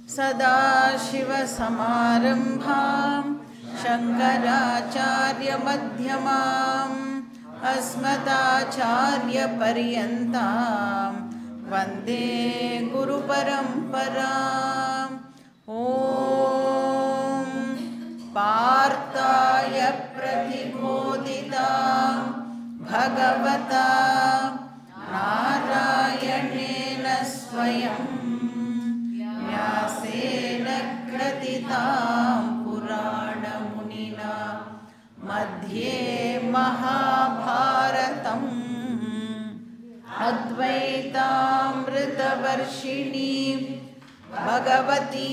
सदाशिवसमारम्भां शङ्कराचार्यमध्यमाम् अस्मदाचार्यपर्यन्तां वन्दे गुरुपरम्पराम् ॐ पार्थाय प्रतिबोधितां भगवता नारायणेन स्वयं व्यासेन ग्रथितां पुराणमुनिना मध्ये महाभारतम् अद्वैतामृतवर्षिणी भगवती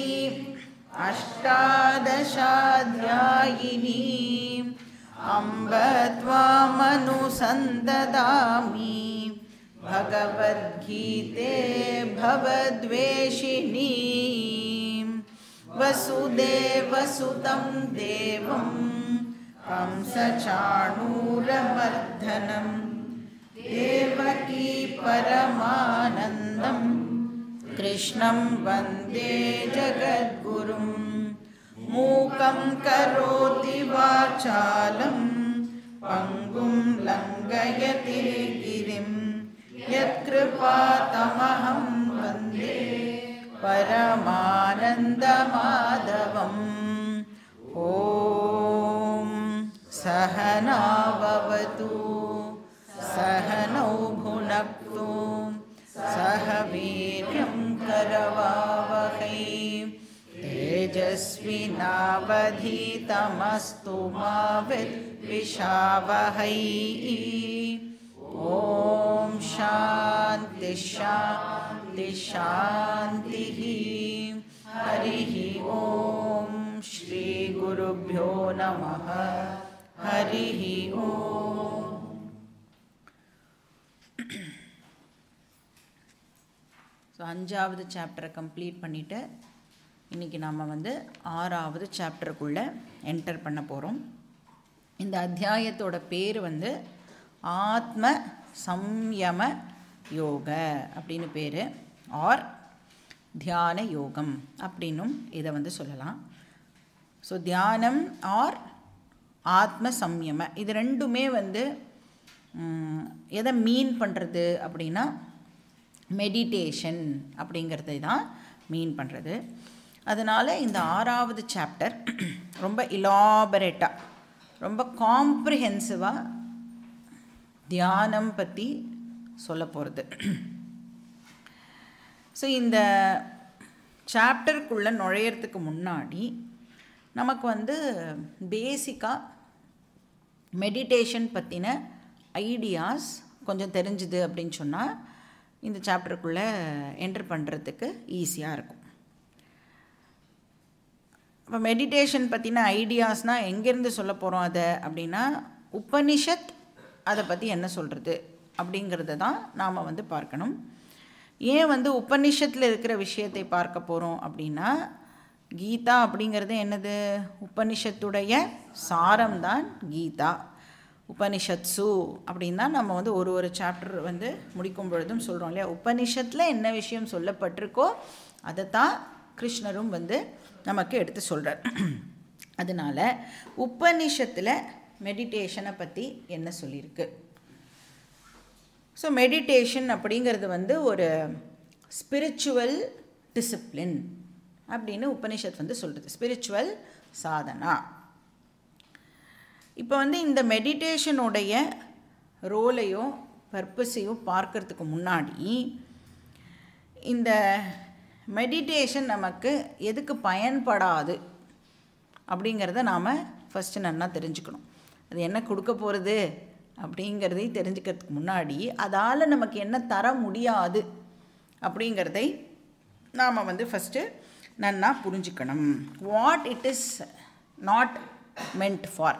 अष्टादशाध्यायिनी अम्ब त्वामनुसन्ददामि भगवद्गीते भवद्वेषिणी वसुदेवसुतं देवं कंसचाणूरमर्दनं देवकी परमानन्दम् कृष्णं वन्दे जगद्गुरुं मूकं करोति वाचालं पङ्गुं लङ्घयति गिरिं यत्कृपातमहं वन्दे परमानन्दमाधवम् ॐ सहनाववतु सहनौ भुनक्तु सह वीर्यं करवावहै तेजस्विनावधीतमस्तु मा विद्विषावहै ॐ शान्ति शान्ति शान्तिः हरिः ॐ श्रीगुरुभ्यो नमः हरिः ॐ ஸோ அஞ்சாவது சாப்டரை கம்ப்ளீட் பண்ணிவிட்டு இன்றைக்கி நாம் வந்து ஆறாவது சாப்டருக்குள்ளே என்டர் பண்ண போகிறோம் இந்த அத்தியாயத்தோட பேர் வந்து ஆத்ம சம்யம யோக அப்படின்னு பேர் ஆர் தியான யோகம் அப்படின்னும் இதை வந்து சொல்லலாம் ஸோ தியானம் ஆர் ஆத்ம சம்யம இது ரெண்டுமே வந்து எதை மீன் பண்ணுறது அப்படின்னா மெடிடேஷன் அப்படிங்கிறது தான் மீன் பண்ணுறது அதனால் இந்த ஆறாவது சாப்டர் ரொம்ப இலாபரேட்டாக ரொம்ப காம்ப்ரிஹென்சிவாக தியானம் பற்றி சொல்ல போகிறது ஸோ இந்த சாப்டருக்குள்ளே நுழையிறதுக்கு முன்னாடி நமக்கு வந்து பேசிக்காக மெடிடேஷன் பற்றின ஐடியாஸ் கொஞ்சம் தெரிஞ்சுது அப்படின்னு சொன்னால் இந்த சாப்டருக்குள்ளே என்டர் பண்ணுறதுக்கு ஈஸியாக இருக்கும் இப்போ மெடிடேஷன் பற்றின ஐடியாஸ்னால் எங்கேருந்து சொல்ல போகிறோம் அதை அப்படின்னா உபனிஷத் அதை பற்றி என்ன சொல்கிறது அப்படிங்கிறத தான் நாம் வந்து பார்க்கணும் ஏன் வந்து உபனிஷத்தில் இருக்கிற விஷயத்தை பார்க்க போகிறோம் அப்படின்னா கீதா அப்படிங்கிறது என்னது உபனிஷத்துடைய சாரம்தான் கீதா உபனிஷத்சு அப்படின்னா நம்ம வந்து ஒரு ஒரு சாப்டர் வந்து முடிக்கும் பொழுதும் சொல்கிறோம் இல்லையா உபனிஷத்தில் என்ன விஷயம் சொல்லப்பட்டிருக்கோ அதை தான் கிருஷ்ணரும் வந்து நமக்கு எடுத்து சொல்கிறார் அதனால் உபனிஷத்தில் மெடிடேஷனை பற்றி என்ன சொல்லியிருக்கு ஸோ மெடிடேஷன் அப்படிங்கிறது வந்து ஒரு ஸ்பிரிச்சுவல் டிசிப்ளின் அப்படின்னு உபனிஷத் வந்து சொல்கிறது ஸ்பிரிச்சுவல் சாதனா இப்போ வந்து இந்த மெடிடேஷனுடைய ரோலையும் பர்பஸையும் பார்க்கறதுக்கு முன்னாடி இந்த மெடிடேஷன் நமக்கு எதுக்கு பயன்படாது அப்படிங்கிறத நாம் ஃபஸ்ட்டு நல்லா தெரிஞ்சுக்கணும் அது என்ன கொடுக்க போகிறது அப்படிங்கிறதை தெரிஞ்சுக்கிறதுக்கு முன்னாடி அதால் நமக்கு என்ன தர முடியாது அப்படிங்கிறதை நாம் வந்து ஃபஸ்ட்டு நன்னா புரிஞ்சுக்கணும் what it is not meant for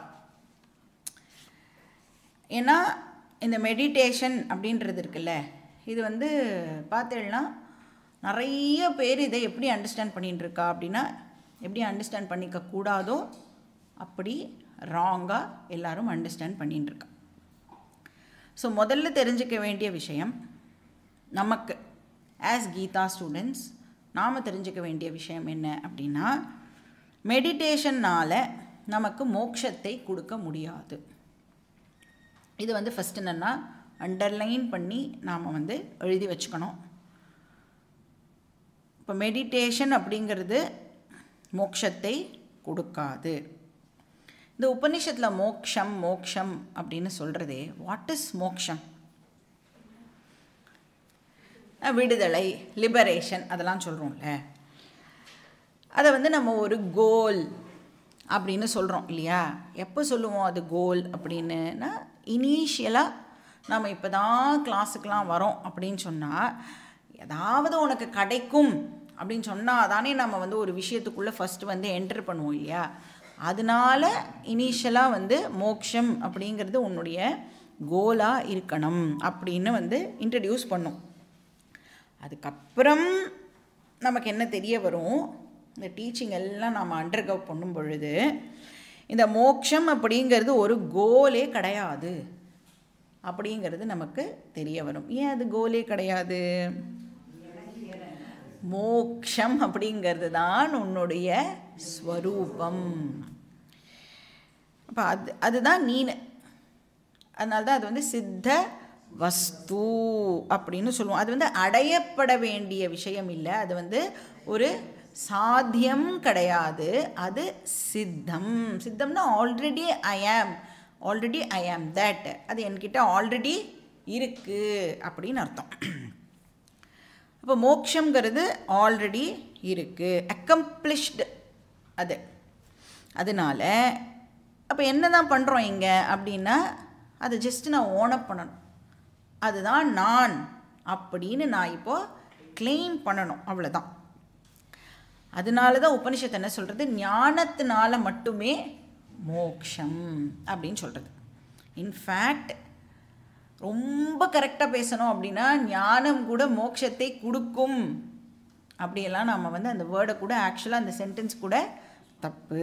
ஏன்னா இந்த மெடிடேஷன் அப்படின்றது இருக்குல்ல இது வந்து பார்த்தேன்னா நிறைய பேர் இதை எப்படி அண்டர்ஸ்டாண்ட் பண்ணிட்டு இருக்கா அப்படின்னா எப்படி அண்டர்ஸ்டாண்ட் பண்ணிக்க கூடாதோ அப்படி ராங்காக எல்லாரும் அண்டர்ஸ்டாண்ட் பண்ணிட்டு இருக்கா ஸோ முதல்ல தெரிஞ்சுக்க வேண்டிய விஷயம் நமக்கு ஆஸ் கீதா ஸ்டூடெண்ட்ஸ் நாம் தெரிஞ்சுக்க வேண்டிய விஷயம் என்ன அப்படின்னா மெடிடேஷன்னால் நமக்கு மோட்சத்தை கொடுக்க முடியாது இது வந்து ஃபஸ்ட் என்னென்னா அண்டர்லைன் பண்ணி நாம் வந்து எழுதி வச்சுக்கணும் இப்போ மெடிடேஷன் அப்படிங்கிறது மோட்சத்தை கொடுக்காது இந்த உபநிஷத்தில் மோக்ஷம் மோக்ஷம் அப்படின்னு சொல்கிறதே வாட் இஸ் மோக்ஷம் அஹ் விடுதலை லிபரேஷன் அதெல்லாம் சொல்கிறோம்ல அதை வந்து நம்ம ஒரு கோல் அப்படின்னு சொல்கிறோம் இல்லையா எப்போ சொல்லுவோம் அது கோல் அப்படின்னுனா இனிஷியலாக நம்ம இப்போ தான் கிளாஸுக்கெலாம் வரோம் அப்படின்னு சொன்னால் ஏதாவது உனக்கு கிடைக்கும் அப்படின்னு சொன்னால் தானே நம்ம வந்து ஒரு விஷயத்துக்குள்ளே ஃபஸ்ட்டு வந்து என்டர் பண்ணுவோம் இல்லையா அதனால இனிஷியலாக வந்து மோக்ஷம் அப்படிங்கிறது உன்னுடைய கோலாக இருக்கணும் அப்படின்னு வந்து இன்ட்ரடியூஸ் பண்ணும் அதுக்கப்புறம் நமக்கு என்ன தெரிய வரும் இந்த டீச்சிங் எல்லாம் நாம் அண்டர்கவ் பண்ணும் பொழுது இந்த மோக்ஷம் அப்படிங்கிறது ஒரு கோலே கிடையாது அப்படிங்கிறது நமக்கு தெரிய வரும் ஏன் அது கோலே கிடையாது மோக்ஷம் அப்படிங்கிறது தான் உன்னுடைய ஸ்வரூபம் அப்போ அது அதுதான் நீனு அதனால தான் அது வந்து சித்த வஸ்து அப்படின்னு சொல்லுவோம் அது வந்து அடையப்பட வேண்டிய விஷயம் இல்லை அது வந்து ஒரு சாத்தியம் கிடையாது அது சித்தம் சித்தம்னா ஆல்ரெடி ஐ ஆம் ஆல்ரெடி ஐ ஆம் தட் அது என்கிட்ட ஆல்ரெடி இருக்குது அப்படின்னு அர்த்தம் அப்போ மோக்ஷங்கிறது ஆல்ரெடி இருக்குது அக்கம்ப்ளிஷ்டு அது அதனால அப்போ என்ன தான் பண்ணுறோம் இங்கே அப்படின்னா அதை ஜஸ்ட் நான் ஓனப் பண்ணணும் அதுதான் நான் அப்படின்னு நான் இப்போது கிளைம் பண்ணணும் அவ்வளோதான் அதனால தான் உபனிஷத்து என்ன சொல்கிறது ஞானத்தினால மட்டுமே மோக்ஷம் அப்படின்னு சொல்கிறது இன்ஃபேக்ட் ரொம்ப கரெக்டாக பேசணும் அப்படின்னா ஞானம் கூட மோட்சத்தை கொடுக்கும் அப்படியெல்லாம் நம்ம வந்து அந்த வேர்டை கூட ஆக்சுவலாக அந்த சென்டென்ஸ் கூட தப்பு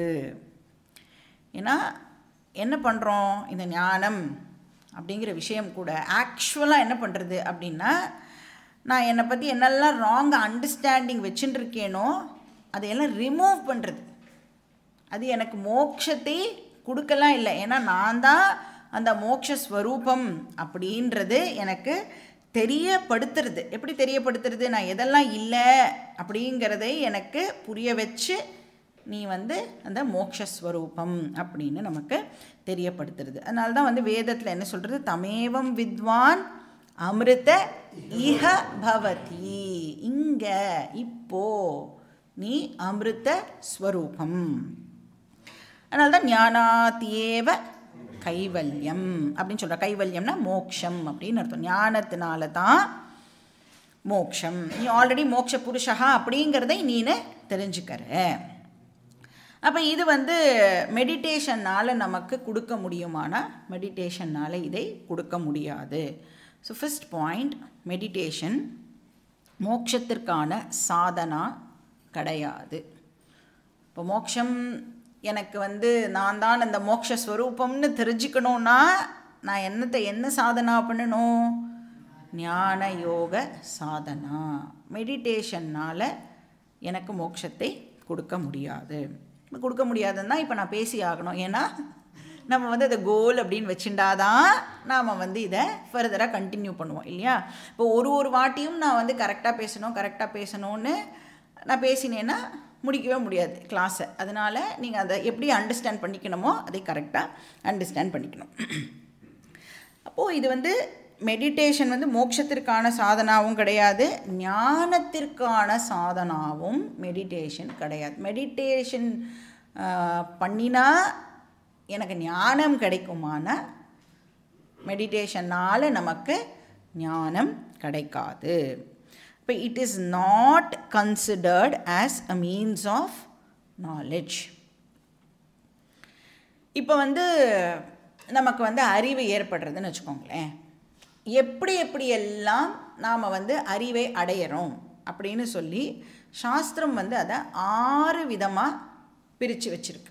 ஏன்னா என்ன பண்ணுறோம் இந்த ஞானம் அப்படிங்கிற விஷயம் கூட ஆக்சுவலாக என்ன பண்ணுறது அப்படின்னா நான் என்னை பற்றி என்னெல்லாம் ராங் அண்டர்ஸ்டாண்டிங் வச்சுட்டு இருக்கேனோ அதையெல்லாம் ரிமூவ் பண்ணுறது அது எனக்கு மோட்சத்தை கொடுக்கலாம் இல்லை ஏன்னா நான் தான் அந்த மோட்ச ஸ்வரூபம் அப்படின்றது எனக்கு தெரியப்படுத்துறது எப்படி தெரியப்படுத்துறது நான் எதெல்லாம் இல்லை அப்படிங்கிறதை எனக்கு புரிய வச்சு நீ வந்து அந்த மோக்ஷஸ்வரூபம் அப்படின்னு நமக்கு தெரியப்படுத்துறது அதனால தான் வந்து வேதத்தில் என்ன சொல்கிறது தமேவம் வித்வான் அமிர்த இஹ பவதி இங்க இப்போ நீ அமிர்த ஸ்வரூபம் அதனால தான் ஞானாத்தியேவ கைவல்யம் அப்படின்னு சொல்கிற கைவல்யம்னா மோக்ஷம் அப்படின்னு அர்த்தம் ஞானத்தினால தான் மோக்ஷம் நீ ஆல்ரெடி மோக்ஷ புருஷா அப்படிங்கிறதை நீனு தெரிஞ்சுக்கிற அப்போ இது வந்து மெடிடேஷன்னால் நமக்கு கொடுக்க முடியுமானா மெடிடேஷன்னால் இதை கொடுக்க முடியாது ஸோ ஃபஸ்ட் பாயிண்ட் மெடிடேஷன் மோட்சத்திற்கான சாதனா கிடையாது இப்போ மோட்சம் எனக்கு வந்து நான் தான் அந்த மோட்ச ஸ்வரூபம்னு தெரிஞ்சுக்கணுன்னா நான் என்னத்தை என்ன சாதனா பண்ணணும் ஞான யோக சாதனா மெடிடேஷன்னால் எனக்கு மோட்சத்தை கொடுக்க முடியாது கொடுக்க முடியாதுன்னு இப்போ நான் பேசி ஆகணும் ஏன்னா நம்ம வந்து அதை கோல் அப்படின்னு வச்சுட்டாதான் நாம் வந்து இதை ஃபர்தராக கண்டினியூ பண்ணுவோம் இல்லையா இப்போ ஒரு ஒரு வாட்டியும் நான் வந்து கரெக்டாக பேசணும் கரெக்டாக பேசணும்னு நான் பேசினேன்னா முடிக்கவே முடியாது கிளாஸை அதனால் நீங்கள் அதை எப்படி அண்டர்ஸ்டாண்ட் பண்ணிக்கணுமோ அதை கரெக்டாக அண்டர்ஸ்டாண்ட் பண்ணிக்கணும் அப்போது இது வந்து மெடிடேஷன் வந்து மோட்சத்திற்கான சாதனாவும் கிடையாது ஞானத்திற்கான சாதனாவும் மெடிடேஷன் கிடையாது மெடிடேஷன் பண்ணினா எனக்கு ஞானம் கிடைக்குமான மெடிடேஷனால் நமக்கு ஞானம் கிடைக்காது இப்போ it is not considered as a means of knowledge இப்போ வந்து நமக்கு வந்து அறிவு ஏற்படுறதுன்னு வச்சுக்கோங்களேன் எப்படி எப்படியெல்லாம் நாம் வந்து அறிவை அடையிறோம் அப்படின்னு சொல்லி சாஸ்திரம் வந்து அதை ஆறு விதமாக பிரித்து வச்சுருக்கு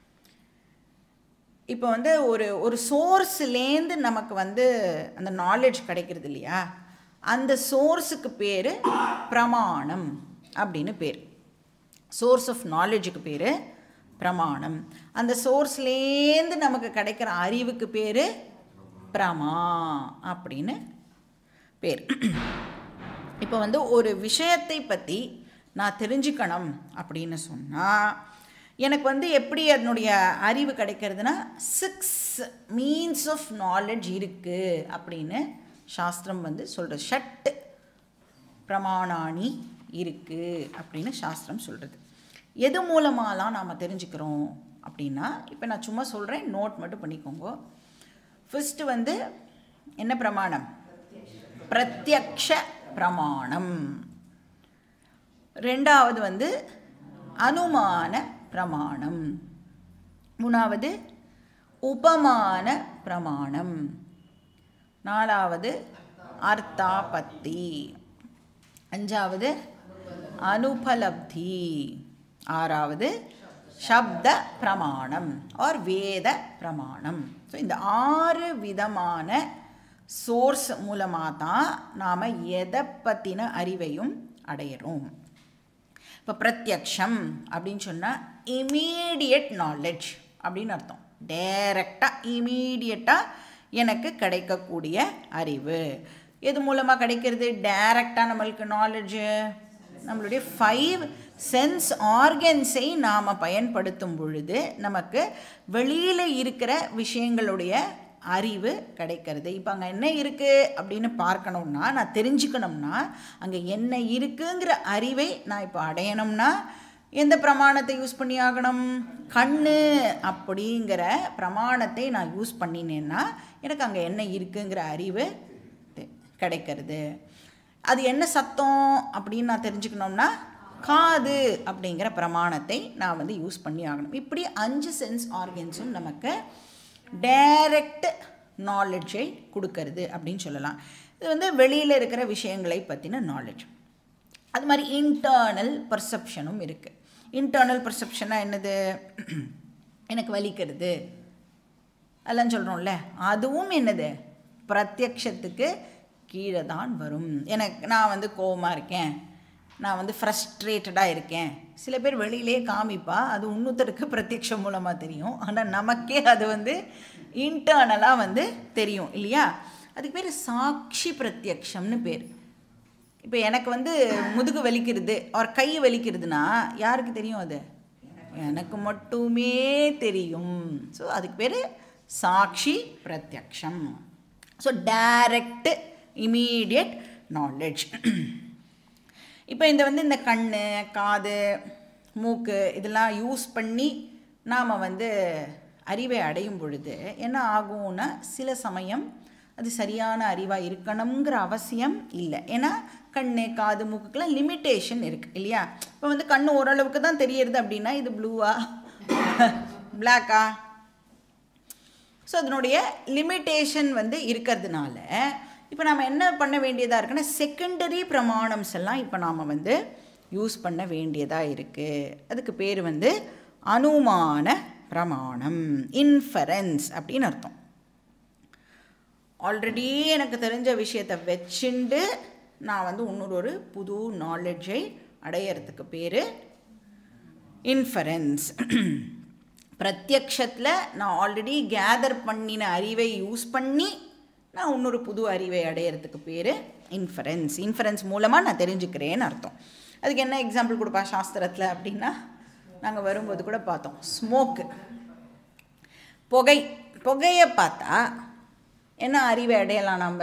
இப்போ வந்து ஒரு ஒரு சோர்ஸ்லேருந்து நமக்கு வந்து அந்த நாலேஜ் கிடைக்கிறது இல்லையா அந்த சோர்ஸுக்கு பேர் பிரமாணம் அப்படின்னு பேர் சோர்ஸ் ஆஃப் நாலேஜுக்கு பேர் பிரமாணம் அந்த சோர்ஸ்லேருந்து நமக்கு கிடைக்கிற அறிவுக்கு பேர் பிரமா அப்படின்னு பேர் இப்போ வந்து ஒரு விஷயத்தை பற்றி நான் தெரிஞ்சுக்கணும் அப்படின்னு சொன்னால் எனக்கு வந்து எப்படி அதனுடைய அறிவு கிடைக்கிறதுனா சிக்ஸ் மீன்ஸ் ஆஃப் நாலேஜ் இருக்குது அப்படின்னு சாஸ்திரம் வந்து சொல்கிறது ஷட் பிரமாணாணி இருக்குது அப்படின்னு சாஸ்திரம் சொல்கிறது எது மூலமாலாம் நாம் தெரிஞ்சுக்கிறோம் அப்படின்னா இப்போ நான் சும்மா சொல்கிறேன் நோட் மட்டும் பண்ணிக்கோங்க ஃபஸ்ட்டு வந்து என்ன பிரமாணம் பிரத்யக்ஷ பிரமாணம் ரெண்டாவது வந்து அனுமான பிரமாணம் மூணாவது உபமான பிரமாணம் நாலாவது அர்த்தாபத்தி அஞ்சாவது அனுபலப்தி ஆறாவது சப்த பிரமாணம் ஆர் வேத பிரமாணம் ஸோ இந்த ஆறு விதமான சோர்ஸ் மூலமாக தான் நாம் எதை பற்றின அறிவையும் அடையிறோம் இப்போ பிரத்யக்ஷம் அப்படின்னு சொன்னால் இமீடியட் நாலேஜ் அப்படின்னு அர்த்தம் டைரக்டாக இமீடியட்டாக எனக்கு கிடைக்கக்கூடிய அறிவு எது மூலமாக கிடைக்கிறது டைரக்டாக நம்மளுக்கு நாலேஜு நம்மளுடைய ஃபைவ் சென்ஸ் ஆர்கன்ஸை நாம் பயன்படுத்தும் பொழுது நமக்கு வெளியில் இருக்கிற விஷயங்களுடைய அறிவு கிடைக்கிறது இப்போ அங்கே என்ன இருக்குது அப்படின்னு பார்க்கணும்னா நான் தெரிஞ்சுக்கணும்னா அங்கே என்ன இருக்குங்கிற அறிவை நான் இப்போ அடையணும்னா எந்த பிரமாணத்தை யூஸ் பண்ணி ஆகணும் கண்ணு அப்படிங்கிற பிரமாணத்தை நான் யூஸ் பண்ணினேன்னா எனக்கு அங்கே என்ன இருக்குங்கிற அறிவு தெ- கிடைக்கிறது அது என்ன சத்தம் அப்படின்னு நான் தெரிஞ்சுக்கணும்னா காது அப்படிங்கிற பிரமாணத்தை நான் வந்து யூஸ் பண்ணி ஆகணும் இப்படி அஞ்சு சென்ஸ் ஆர்கன்ஸும் நமக்கு டைரக்ட் நாலேஜை கொடுக்கறது அப்படின்னு சொல்லலாம் இது வந்து வெளியில் இருக்கிற விஷயங்களை பற்றின நாலேஜ் அது மாதிரி இன்டர்னல் பர்செப்ஷனும் இருக்குது இன்டர்னல் பர்செப்ஷனாக என்னது எனக்கு வலிக்கிறது அதெல்லாம் சொல்கிறோம்ல அதுவும் என்னது பிரத்யக்ஷத்துக்கு கீழே தான் வரும் எனக்கு நான் வந்து கோவமாக இருக்கேன் நான் வந்து ஃப்ரஸ்ட்ரேட்டடாக இருக்கேன் சில பேர் வெளியிலே காமிப்பா அது இன்னொருத்தருக்கு பிரத்யக்ஷம் மூலமாக தெரியும் ஆனால் நமக்கே அது வந்து இன்டர்னலாக வந்து தெரியும் இல்லையா அதுக்கு பேர் சாட்சி பிரத்யக்ஷம்னு பேர் இப்போ எனக்கு வந்து முதுகு வலிக்கிறது ஒரு கை வலிக்கிறதுனா யாருக்கு தெரியும் அது எனக்கு மட்டுமே தெரியும் ஸோ அதுக்கு பேர் சாட்சி பிரத்யக்ஷம் ஸோ டைரக்ட் இமீடியட் நாலேஜ் இப்போ இந்த வந்து இந்த கண் காது மூக்கு இதெல்லாம் யூஸ் பண்ணி நாம் வந்து அறிவை அடையும் பொழுது என்ன ஆகும்னா சில சமயம் அது சரியான அறிவாக இருக்கணுங்கிற அவசியம் இல்லை ஏன்னா கண் காது மூக்குக்கெல்லாம் லிமிட்டேஷன் இருக்குது இல்லையா இப்போ வந்து கண் ஓரளவுக்கு தான் தெரியறது அப்படின்னா இது ப்ளூவா பிளாக்கா ஸோ அதனுடைய லிமிட்டேஷன் வந்து இருக்கிறதுனால இப்போ நம்ம என்ன பண்ண வேண்டியதாக இருக்குன்னா செகண்டரி பிரமாணம்ஸ் எல்லாம் இப்போ நாம் வந்து யூஸ் பண்ண வேண்டியதாக இருக்குது அதுக்கு பேர் வந்து அனுமான பிரமாணம் இன்ஃபரன்ஸ் அப்படின்னு அர்த்தம் ஆல்ரெடி எனக்கு தெரிஞ்ச விஷயத்தை வச்சுண்டு நான் வந்து இன்னொரு ஒரு புது நாலேஜை அடையிறதுக்கு பேர் இன்ஃபரன்ஸ் பிரத்யக்ஷத்தில் நான் ஆல்ரெடி கேதர் பண்ணின அறிவை யூஸ் பண்ணி நான் இன்னொரு புது அறிவை அடையிறதுக்கு பேர் இன்ஃபரன்ஸ் இன்ஃபரன்ஸ் மூலமாக நான் தெரிஞ்சுக்கிறேன்னு அர்த்தம் அதுக்கு என்ன எக்ஸாம்பிள் கொடுப்பா சாஸ்திரத்தில் அப்படின்னா நாங்கள் வரும்போது கூட பார்த்தோம் ஸ்மோக்கு புகை புகையை பார்த்தா என்ன அறிவை அடையலாம் நம்ம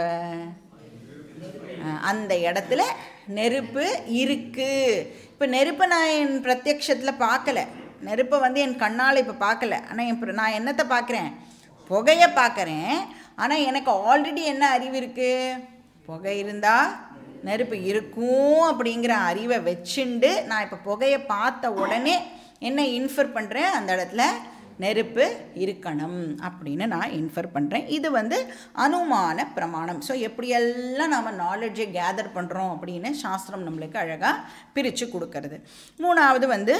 அஹ் அந்த இடத்துல நெருப்பு இருக்குது இப்போ நெருப்பை நான் என் பிரத்யக்ஷத்தில் பார்க்கல நெருப்பை வந்து என் கண்ணால் இப்போ பார்க்கல ஆனால் என் பிர- நான் என்னத்தை பார்க்குறேன் புகையை பார்க்குறேன் ஆனால் எனக்கு ஆல்ரெடி என்ன அறிவு இருக்குது புகை இருந்தால் நெருப்பு இருக்கும் அப்படிங்கிற அறிவை வச்சுண்டு நான் இப்போ புகையை பார்த்த உடனே என்ன இன்ஃபர் பண்ணுறேன் அந்த இடத்துல நெருப்பு இருக்கணும் அப்படின்னு நான் இன்ஃபர் பண்ணுறேன் இது வந்து அனுமான பிரமாணம் ஸோ எப்படியெல்லாம் நாம் நாலேஜை கேதர் பண்ணுறோம் அப்படின்னு சாஸ்திரம் நம்மளுக்கு அழகாக பிரித்து கொடுக்கறது மூணாவது வந்து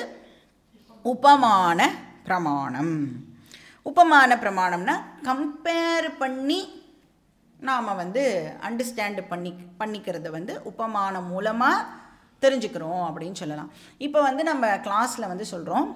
உபமான பிரமாணம் உபமான பிரமாணம்னா கம்பேர் பண்ணி நாம் வந்து அண்டர்ஸ்டாண்டு பண்ணி பண்ணிக்கிறத வந்து உபமானம் மூலமாக தெரிஞ்சுக்கிறோம் அப்படின்னு சொல்லலாம் இப்போ வந்து நம்ம கிளாஸில் வந்து சொல்கிறோம்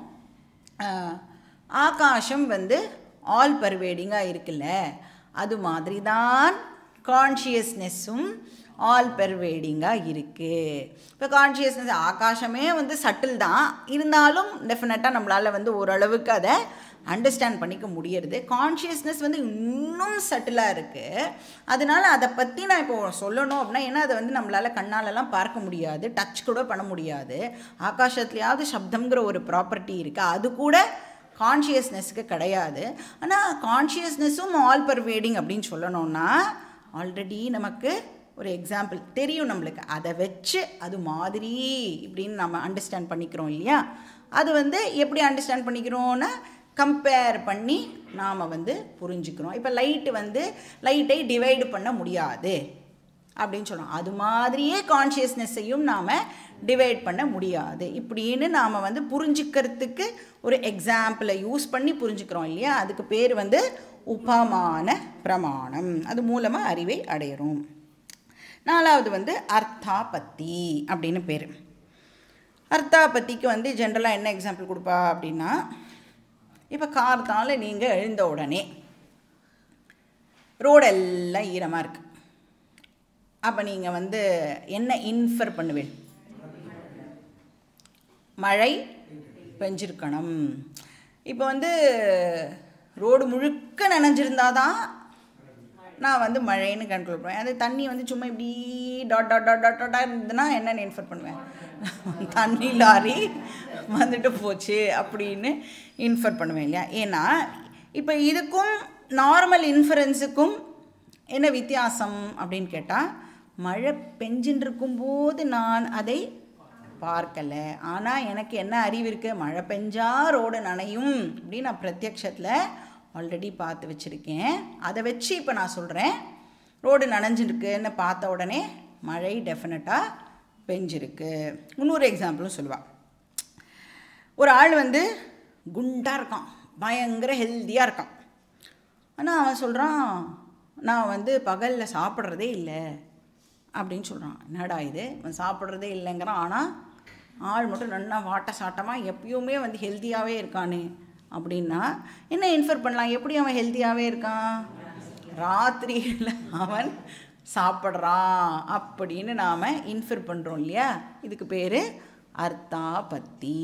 ஆகாசம் வந்து ஆல் பர்வேடிங்காக இருக்குல்ல அது மாதிரி தான் கான்ஷியஸ்னஸும் ஆல் பெர்வேடிங்காக இருக்குது இப்போ கான்ஷியஸ்னஸ் ஆகாசமே வந்து சட்டில் தான் இருந்தாலும் டெஃபினட்டாக நம்மளால் வந்து ஓரளவுக்கு அதை அண்டர்ஸ்டாண்ட் பண்ணிக்க முடியறது கான்ஷியஸ்னஸ் வந்து இன்னும் சட்டிலாக இருக்குது அதனால அதை பற்றி நான் இப்போ சொல்லணும் அப்படின்னா ஏன்னா அதை வந்து நம்மளால் கண்ணாலலாம் பார்க்க முடியாது டச் கூட பண்ண முடியாது ஆகாசத்துலேயாவது சப்தம்ங்கிற ஒரு ப்ராப்பர்ட்டி இருக்குது அது கூட கான்ஷியஸ்னஸ்க்கு கிடையாது ஆனால் கான்ஷியஸ்னஸும் ஆல் பர்வேடிங் அப்படின்னு சொல்லணும்னா ஆல்ரெடி நமக்கு ஒரு எக்ஸாம்பிள் தெரியும் நம்மளுக்கு அதை வச்சு அது மாதிரி இப்படின்னு நம்ம அண்டர்ஸ்டாண்ட் பண்ணிக்கிறோம் இல்லையா அது வந்து எப்படி அண்டர்ஸ்டாண்ட் பண்ணிக்கிறோன்னா கம்பேர் பண்ணி நாம் வந்து புரிஞ்சுக்கிறோம் இப்போ லைட்டு வந்து லைட்டை டிவைடு பண்ண முடியாது அப்படின்னு சொல்கிறோம் அது மாதிரியே கான்ஷியஸ்னஸையும் நாம் டிவைட் பண்ண முடியாது இப்படின்னு நாம் வந்து புரிஞ்சுக்கிறதுக்கு ஒரு எக்ஸாம்பிளை யூஸ் பண்ணி புரிஞ்சுக்கிறோம் இல்லையா அதுக்கு பேர் வந்து உபமான பிரமாணம் அது மூலமாக அறிவை அடையிறோம் நாலாவது வந்து அர்த்தாபத்தி அப்படின்னு பேர் அர்த்தாபத்திக்கு வந்து ஜென்ரலாக என்ன எக்ஸாம்பிள் கொடுப்பா அப்படின்னா இப்போ கார்த்தால நீங்கள் எழுந்த உடனே ரோடெல்லாம் ஈரமாக இருக்குது அப்போ நீங்கள் வந்து என்ன இன்ஃபர் பண்ணுவேன் மழை பெஞ்சிருக்கணும் இப்போ வந்து ரோடு முழுக்க நனைஞ்சிருந்தா தான் நான் வந்து மழைன்னு கண்ட்ரோல் பண்ணுவேன் அது தண்ணி வந்து சும்மா இப்படி டாட் டாட் டாட் டாட் டாட்டாக இருந்ததுன்னா என்னென்னு இன்ஃபர் பண்ணுவேன் தண்ணி லாரி வந்துட்டு போச்சு அப்படின்னு இன்ஃபர் பண்ணுவேன் இல்லையா ஏன்னா இப்போ இதுக்கும் நார்மல் இன்ஃபரன்ஸுக்கும் என்ன வித்தியாசம் அப்படின்னு கேட்டால் மழை பெஞ்சின்னு இருக்கும்போது நான் அதை பார்க்கலை ஆனால் எனக்கு என்ன அறிவு இருக்குது மழை பெஞ்சா ரோடு நனையும் அப்படின்னு நான் பிரத்யக்ஷத்தில் ஆல்ரெடி பார்த்து வச்சுருக்கேன் அதை வச்சு இப்போ நான் சொல்கிறேன் ரோடு நனைஞ்சிருக்குன்னு பார்த்த உடனே மழை டெஃபினட்டாக பெஞ்சிருக்கு இன்னொரு எக்ஸாம்பிளும் சொல்லுவாள் ஒரு ஆள் வந்து குண்டாக இருக்கான் பயங்கர ஹெல்த்தியாக இருக்கான் ஆனால் அவன் சொல்கிறான் நான் வந்து பகலில் சாப்பிட்றதே இல்லை அப்படின்னு சொல்கிறான் என்னடா இது அவன் சாப்பிட்றதே இல்லைங்கிறான் ஆனால் ஆள் மட்டும் நல்லா வாட்ட சாட்டமாக எப்பயுமே வந்து ஹெல்த்தியாகவே இருக்கானே அப்படின்னா என்ன இன்ஃபர் பண்ணலாம் எப்படி அவன் ஹெல்த்தியாகவே இருக்கான் ராத்திரியில் அவன் சாப்பிட்றான் அப்படின்னு நாம் இன்ஃபர் பண்ணுறோம் இல்லையா இதுக்கு பேர் அர்த்தாபத்தி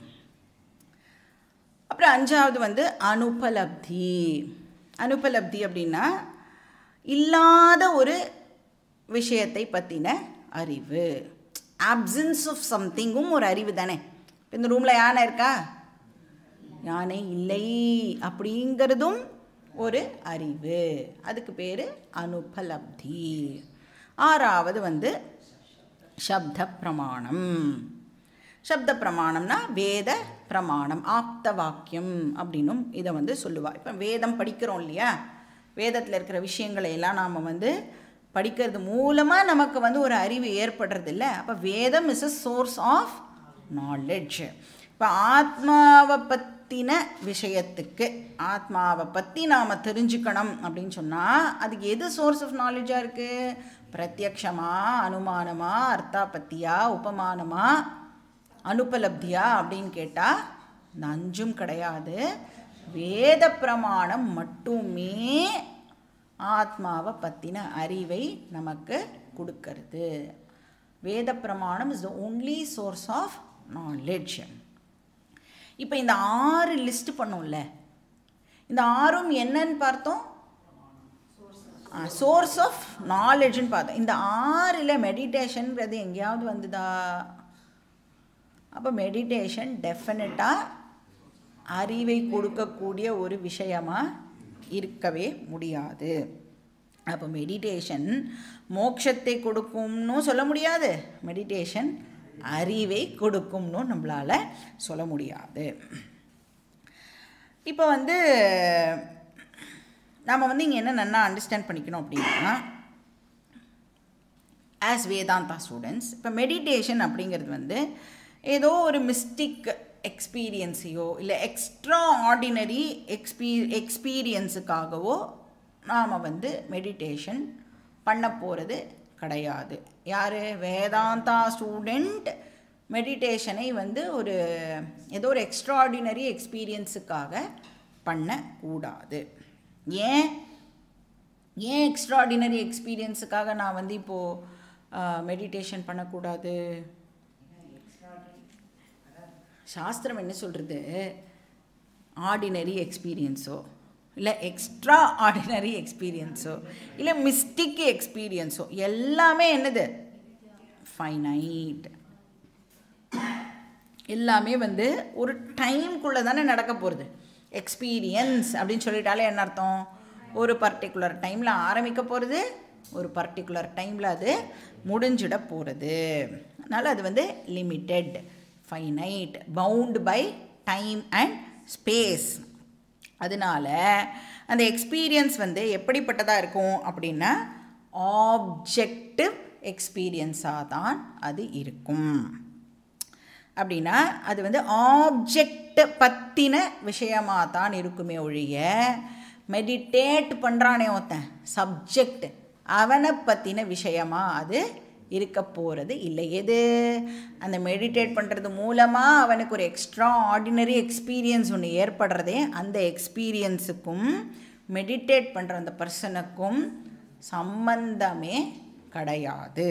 அப்புறம் அஞ்சாவது வந்து அனுபலப்தி அனுபலப்தி அப்படின்னா இல்லாத ஒரு விஷயத்தை பற்றின அறிவு ஆப்சன்ஸ் ஆஃப் சம்திங்கும் ஒரு அறிவு தானே இப்போ இந்த ரூமில் யானை இருக்கா யானை இல்லை அப்படிங்கிறதும் ஒரு அறிவு அதுக்கு பேர் அனுபலப்தி ஆறாவது வந்து சப்த பிரமாணம் சப்த பிரமாணம்னா வேத பிரமாணம் ஆப்த வாக்கியம் அப்படின்னும் இதை வந்து சொல்லுவாள் இப்போ வேதம் படிக்கிறோம் இல்லையா வேதத்தில் இருக்கிற விஷயங்களை எல்லாம் நாம் வந்து படிக்கிறது மூலமாக நமக்கு வந்து ஒரு அறிவு ஏற்படுறது இல்லை அப்போ வேதம் is a source of knowledge இப்போ ஆத்மாவை பற்றின விஷயத்துக்கு ஆத்மாவை பற்றி நாம் தெரிஞ்சுக்கணும் அப்படின்னு சொன்னால் அதுக்கு எது சோர்ஸ் ஆஃப் நாலேஜாக இருக்குது பிரத்யக்ஷமா அனுமானமா அர்த்தாபத்தியா உபமானமா அனுபலப்தியா அப்படின்னு கேட்டால் இந்த அஞ்சும் கிடையாது வேத பிரமாணம் மட்டுமே ஆத்மாவை பற்றின அறிவை நமக்கு கொடுக்கறது வேத பிரமாணம் is the only source of knowledge இப்போ இந்த ஆறு லிஸ்ட் பண்ணோம்ல இந்த ஆறும் என்னன்னு பார்த்தோம் சோர்ஸ் ஆஃப் நாலெட்ஜ்னு பார்த்தோம் இந்த ஆறில் மெடிடேஷன்றது எங்கேயாவது வந்துதா அப்போ மெடிடேஷன் டெஃபினட்டாக அறிவை கொடுக்கக்கூடிய ஒரு விஷயமாக இருக்கவே முடியாது அப்போ மெடிடேஷன் மோட்சத்தை கொடுக்கும்னு சொல்ல முடியாது மெடிடேஷன் அறிவை கொடுக்கும்னு நம்மளால் சொல்ல முடியாது இப்போ வந்து நம்ம வந்து இங்கே என்ன நல்லா அண்டர்ஸ்டாண்ட் பண்ணிக்கணும் அப்படின்னா ஆஸ் வேதாந்தா ஸ்டூடெண்ட்ஸ் இப்போ மெடிடேஷன் அப்படிங்கிறது வந்து ஏதோ ஒரு மிஸ்டிக் எக்ஸ்பீரியன்ஸையோ இல்லை எக்ஸ்ட்ரா ஆர்டினரி எக்ஸ்பீ எக்ஸ்பீரியன்ஸுக்காகவோ நாம் வந்து மெடிடேஷன் பண்ண போகிறது கிடையாது யார் வேதாந்தா ஸ்டூடெண்ட் மெடிடேஷனை வந்து ஒரு ஏதோ ஒரு எக்ஸ்ட்ராடினரி எக்ஸ்பீரியன்ஸுக்காக பண்ணக்கூடாது ஏன் ஏன் எக்ஸ்ட்ராடினரி எக்ஸ்பீரியன்ஸுக்காக நான் வந்து இப்போது மெடிடேஷன் பண்ணக்கூடாது சாஸ்திரம் என்ன சொல்கிறது ஆர்டினரி எக்ஸ்பீரியன்ஸோ இல்லை எக்ஸ்ட்ரா ஆர்டினரி எக்ஸ்பீரியன்ஸோ இல்லை மிஸ்டிக் எக்ஸ்பீரியன்ஸோ எல்லாமே என்னது ஃபைனைட் எல்லாமே வந்து ஒரு டைம்குள்ளே தானே நடக்க போகிறது எக்ஸ்பீரியன்ஸ் அப்படின்னு சொல்லிட்டாலே என்ன அர்த்தம் ஒரு பர்டிகுலர் டைமில் ஆரம்பிக்க போகிறது ஒரு பர்டிகுலர் டைமில் அது முடிஞ்சிட போகிறது அதனால் அது வந்து limited finite bound by time and space அதனால அந்த எக்ஸ்பீரியன்ஸ் வந்து எப்படிப்பட்டதாக இருக்கும் அப்படின்னா ஆப்ஜெக்டிவ் எக்ஸ்பீரியன்ஸாக தான் அது இருக்கும் அப்படின்னா அது வந்து ஆப்ஜெக்ட் பற்றின விஷயமாக தான் இருக்குமே ஒழிய மெடிடேட் பண்ணுறானே ஒருத்தன் சப்ஜெக்ட் அவனை பற்றின விஷயமா அது இருக்க போகிறது இல்லை எது அந்த மெடிடேட் பண்ணுறது மூலமாக அவனுக்கு ஒரு எக்ஸ்ட்ரா ஆர்டினரி எக்ஸ்பீரியன்ஸ் ஒன்று ஏற்படுறதே அந்த எக்ஸ்பீரியன்ஸுக்கும் மெடிடேட் பண்ணுற அந்த பர்சனுக்கும் சம்பந்தமே கிடையாது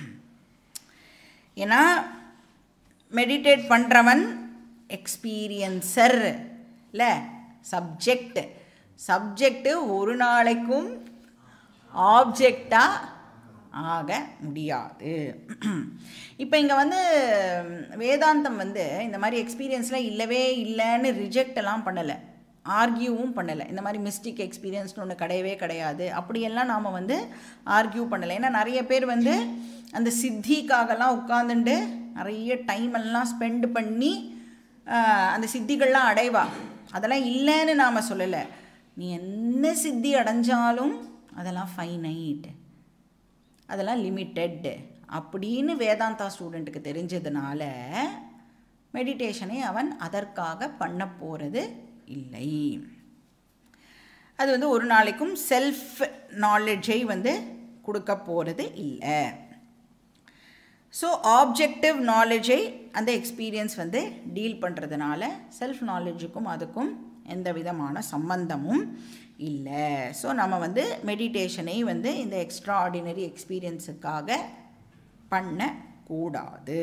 ஏன்னா மெடிடேட் பண்ணுறவன் எக்ஸ்பீரியன்சர் இல்லை சப்ஜெக்ட் சப்ஜெக்டு ஒரு நாளைக்கும் ஆப்ஜெக்டாக ஆக முடியாது இப்போ இங்கே வந்து வேதாந்தம் வந்து இந்த மாதிரி எக்ஸ்பீரியன்ஸ்லாம் இல்லவே இல்லைன்னு ரிஜெக்ட் எல்லாம் பண்ணலை ஆர்கியூவும் பண்ணலை இந்த மாதிரி மிஸ்டிக் எக்ஸ்பீரியன்ஸ்னு ஒன்று கிடையவே கிடையாது அப்படியெல்லாம் நாம் வந்து ஆர்கியூ பண்ணலை ஏன்னா நிறைய பேர் வந்து அந்த சித்திக்காகலாம் உட்காந்துட்டு நிறைய டைம் எல்லாம் ஸ்பெண்ட் பண்ணி அந்த சித்திகள்லாம் அடைவா அதெல்லாம் இல்லைன்னு நாம் சொல்லலை நீ என்ன சித்தி அடைஞ்சாலும் அதெல்லாம் ஃபைனைட் அதெல்லாம் லிமிட்டெட் அப்படின்னு வேதாந்தா ஸ்டூடெண்ட்டுக்கு தெரிஞ்சதுனால மெடிடேஷனை அவன் அதற்காக பண்ண போகிறது இல்லை அது வந்து ஒரு நாளைக்கும் செல்ஃப் நாலேஜை வந்து கொடுக்க போகிறது இல்லை ஸோ ஆப்ஜெக்டிவ் நாலேஜை அந்த எக்ஸ்பீரியன்ஸ் வந்து டீல் பண்ணுறதுனால செல்ஃப் நாலேஜுக்கும் அதுக்கும் எந்த விதமான சம்பந்தமும் இல்லை ஸோ நம்ம வந்து மெடிடேஷனை வந்து இந்த எக்ஸ்ட்ரா ஆர்டினரி எக்ஸ்பீரியன்ஸுக்காக பண்ணக்கூடாது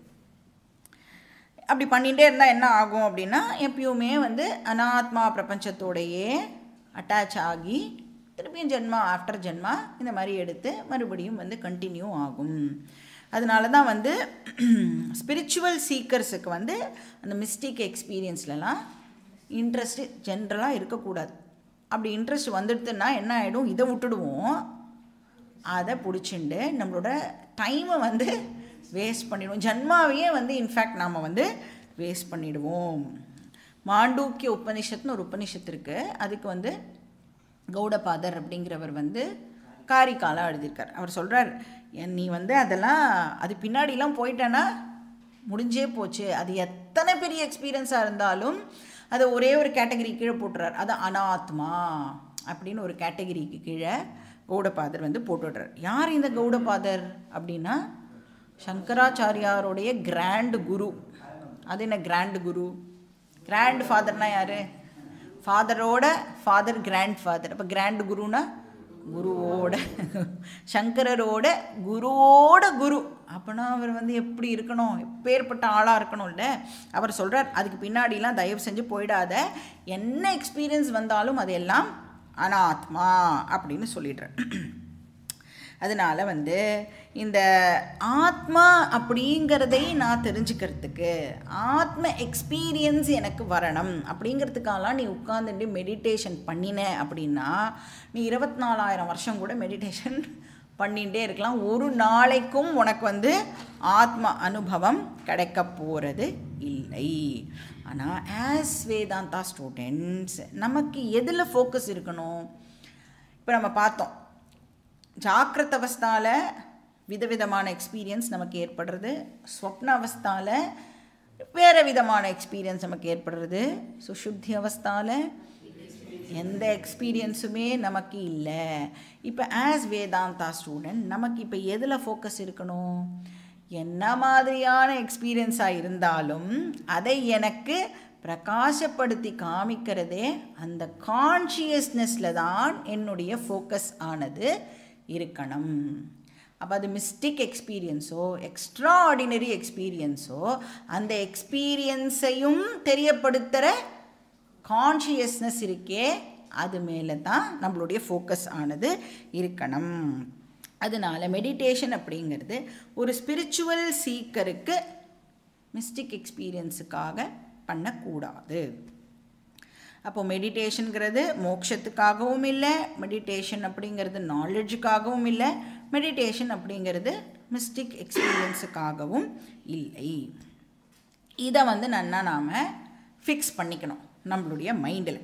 அப்படி பண்ணிகிட்டே இருந்தால் என்ன ஆகும் அப்படின்னா எப்பயுமே வந்து அனாத்மா பிரபஞ்சத்தோடையே அட்டாச் ஆகி திருப்பியும் ஜென்மா ஆஃப்டர் ஜென்மா இந்த மாதிரி எடுத்து மறுபடியும் வந்து கண்டினியூ ஆகும் அதனால தான் வந்து ஸ்பிரிச்சுவல் சீக்கர்ஸுக்கு வந்து அந்த மிஸ்டேக் எக்ஸ்பீரியன்ஸ்லலாம் இன்ட்ரெஸ்ட்டு ஜென்ரலாக இருக்கக்கூடாது அப்படி இன்ட்ரெஸ்ட் வந்துடுதுன்னா என்ன ஆகிடும் இதை விட்டுடுவோம் அதை பிடிச்சிண்டு நம்மளோட டைமை வந்து வேஸ்ட் பண்ணிடுவோம் ஜன்மாவையே வந்து இன்ஃபேக்ட் நாம் வந்து வேஸ்ட் பண்ணிடுவோம் மாண்டூக்கிய உபனிஷத்துன்னு ஒரு உபனிஷத்து இருக்குது அதுக்கு வந்து கௌடபாதர் அப்படிங்கிறவர் வந்து காரிக்காலாக எழுதியிருக்கார் அவர் சொல்கிறார் நீ வந்து அதெல்லாம் அது பின்னாடிலாம் போயிட்டேன்னா முடிஞ்சே போச்சு அது எத்தனை பெரிய எக்ஸ்பீரியன்ஸாக இருந்தாலும் அதை ஒரே ஒரு கேட்டகரி கீழே போட்டுறார் அது அனாத்மா அப்படின்னு ஒரு கேட்டகரிக்கு கீழே கௌடபாதர் வந்து போட்டுடுறார் யார் இந்த கௌடபாதர் அப்படின்னா சங்கராச்சாரியாருடைய கிராண்ட் குரு அது என்ன கிராண்ட் குரு கிராண்ட் ஃபாதர்னா யார் ஃபாதரோட ஃபாதர் கிராண்ட் ஃபாதர் அப்போ கிராண்ட் குருனா குருவோட சங்கரரோட குருவோட குரு அப்போனா அவர் வந்து எப்படி இருக்கணும் எப்பேற்பட்ட ஆளாக இருக்கணும்ல அவர் சொல்கிறார் அதுக்கு பின்னாடிலாம் தயவு செஞ்சு போயிடாத என்ன எக்ஸ்பீரியன்ஸ் வந்தாலும் அதெல்லாம் அனாத்மா அப்படின்னு சொல்லிடுறேன் அதனால் வந்து இந்த ஆத்மா அப்படிங்கிறதை நான் தெரிஞ்சுக்கிறதுக்கு ஆத்ம எக்ஸ்பீரியன்ஸ் எனக்கு வரணும் அப்படிங்கிறதுக்காகலாம் நீ உட்காந்துட்டு மெடிடேஷன் பண்ணின அப்படின்னா நீ இருபத்தி நாலாயிரம் வருஷம் கூட மெடிடேஷன் பண்ணிகிட்டே இருக்கலாம் ஒரு நாளைக்கும் உனக்கு வந்து ஆத்ம அனுபவம் கிடைக்க போகிறது இல்லை ஆனால் ஆஸ் வேதாந்தா ஸ்டூடெண்ட்ஸ் நமக்கு எதில் ஃபோக்கஸ் இருக்கணும் இப்போ நம்ம பார்த்தோம் ஜாக்கிரத அவஸ்தாவில் விதவிதமான எக்ஸ்பீரியன்ஸ் நமக்கு ஏற்படுறது ஸ்வப்ன அவஸ்தாவில் வேறு விதமான எக்ஸ்பீரியன்ஸ் நமக்கு ஏற்படுறது சுஷுத்தி அவஸ்தாவில் எந்த எக்ஸ்பீரியன்ஸுமே நமக்கு இல்லை இப்போ ஆஸ் வேதாந்தா ஸ்டூடெண்ட் நமக்கு இப்போ எதில் ஃபோக்கஸ் இருக்கணும் என்ன மாதிரியான எக்ஸ்பீரியன்ஸாக இருந்தாலும் அதை எனக்கு பிரகாசப்படுத்தி காமிக்கிறதே அந்த கான்ஷியஸ்னஸில் தான் என்னுடைய ஃபோக்கஸ் ஆனது இருக்கணும் அப்போ அது மிஸ்டிக் எக்ஸ்பீரியன்ஸோ எக்ஸ்ட்ரா ஆர்டினரி எக்ஸ்பீரியன்ஸோ அந்த எக்ஸ்பீரியன்ஸையும் தெரியப்படுத்துகிற கான்ஷியஸ்னஸ் இருக்கே அது மேலே தான் நம்மளுடைய ஃபோக்கஸ் ஆனது இருக்கணும் அதனால மெடிடேஷன் அப்படிங்கிறது ஒரு ஸ்பிரிச்சுவல் சீக்கருக்கு மிஸ்டிக் எக்ஸ்பீரியன்ஸுக்காக பண்ணக்கூடாது அப்போ மெடிடேஷனுங்கிறது மோட்சத்துக்காகவும் இல்லை மெடிடேஷன் அப்படிங்கிறது நாலேஜுக்காகவும் இல்லை மெடிடேஷன் அப்படிங்கிறது மிஸ்டிக் எக்ஸ்பீரியன்ஸுக்காகவும் இல்லை இதை வந்து நன்னா நாம் ஃபிக்ஸ் பண்ணிக்கணும் நம்மளுடைய மைண்டில்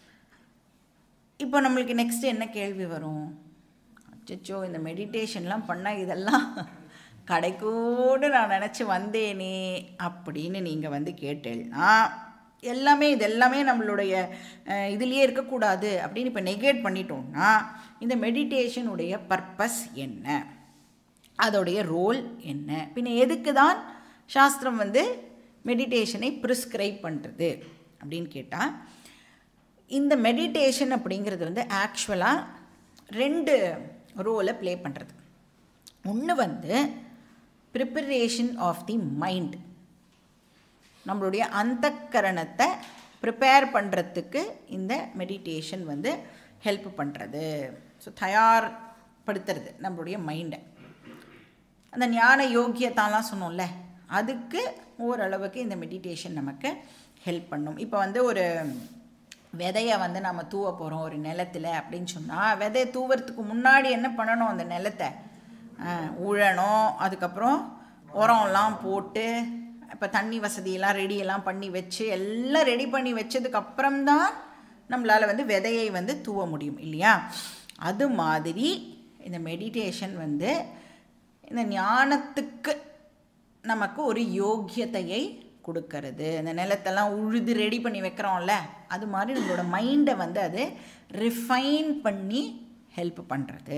இப்போ நம்மளுக்கு நெக்ஸ்ட் என்ன கேள்வி வரும் அச்சோ இந்த மெடிடேஷன்லாம் பண்ணால் இதெல்லாம் கடைக்கூட நான் நினச்சி வந்தேனே அப்படின்னு நீங்கள் வந்து கேட்டேன்னா எல்லாமே இது எல்லாமே நம்மளுடைய அஹ், இதுலயே இருக்கக்கூடாது அப்படின்னு இப்போ நெகேட் பண்ணிட்டோம்னா இந்த மெடிடேஷனுடைய பர்பஸ் என்ன அதோடைய ரோல் என்ன பின்ன எதுக்கு தான் சாஸ்திரம் வந்து மெடிடேஷனை ப்ரிஸ்கிரைப் பண்ணுறது அப்படின்னு கேட்டால் இந்த மெடிடேஷன் அப்படிங்கிறது வந்து ஆக்சுவலாக ரெண்டு ரோலை ப்ளே பண்ணுறது ஒன்று வந்து ப்ரிப்பரேஷன் ஆஃப் தி மைண்ட் நம்மளுடைய அந்தக்கரணத்தை ப்ரிப்பேர் பண்ணுறதுக்கு இந்த மெடிடேஷன் வந்து ஹெல்ப் பண்ணுறது ஸோ தயார்படுத்துறது நம்மளுடைய மைண்டை அந்த ஞான யோக்கியத்தாலாம் சொன்னோம்ல அதுக்கு ஓரளவுக்கு இந்த மெடிடேஷன் நமக்கு ஹெல்ப் பண்ணும் இப்போ வந்து ஒரு விதையை வந்து நம்ம தூவ போகிறோம் ஒரு நிலத்தில் அப்படின்னு சொன்னால் விதையை தூவறதுக்கு முன்னாடி என்ன பண்ணணும் அந்த நிலத்தை ஆஹ், உழணும் அதுக்கப்புறம் உரம்லாம் போட்டு இப்போ தண்ணி வசதியெல்லாம் ரெடியெல்லாம் பண்ணி வச்சு எல்லாம் ரெடி பண்ணி வச்சதுக்கு அப்புறம்தான் நம்மளால் வந்து விதையை வந்து தூவ முடியும் இல்லையா அது மாதிரி இந்த மெடிடேஷன் வந்து இந்த ஞானத்துக்கு நமக்கு ஒரு யோக்கியத்தையை கொடுக்கறது இந்த நிலத்தெல்லாம் உழுது ரெடி பண்ணி வைக்கிறோம்ல அது மாதிரி நம்மளோட மைண்டை வந்து அது ரிஃபைன் பண்ணி ஹெல்ப் பண்ணுறது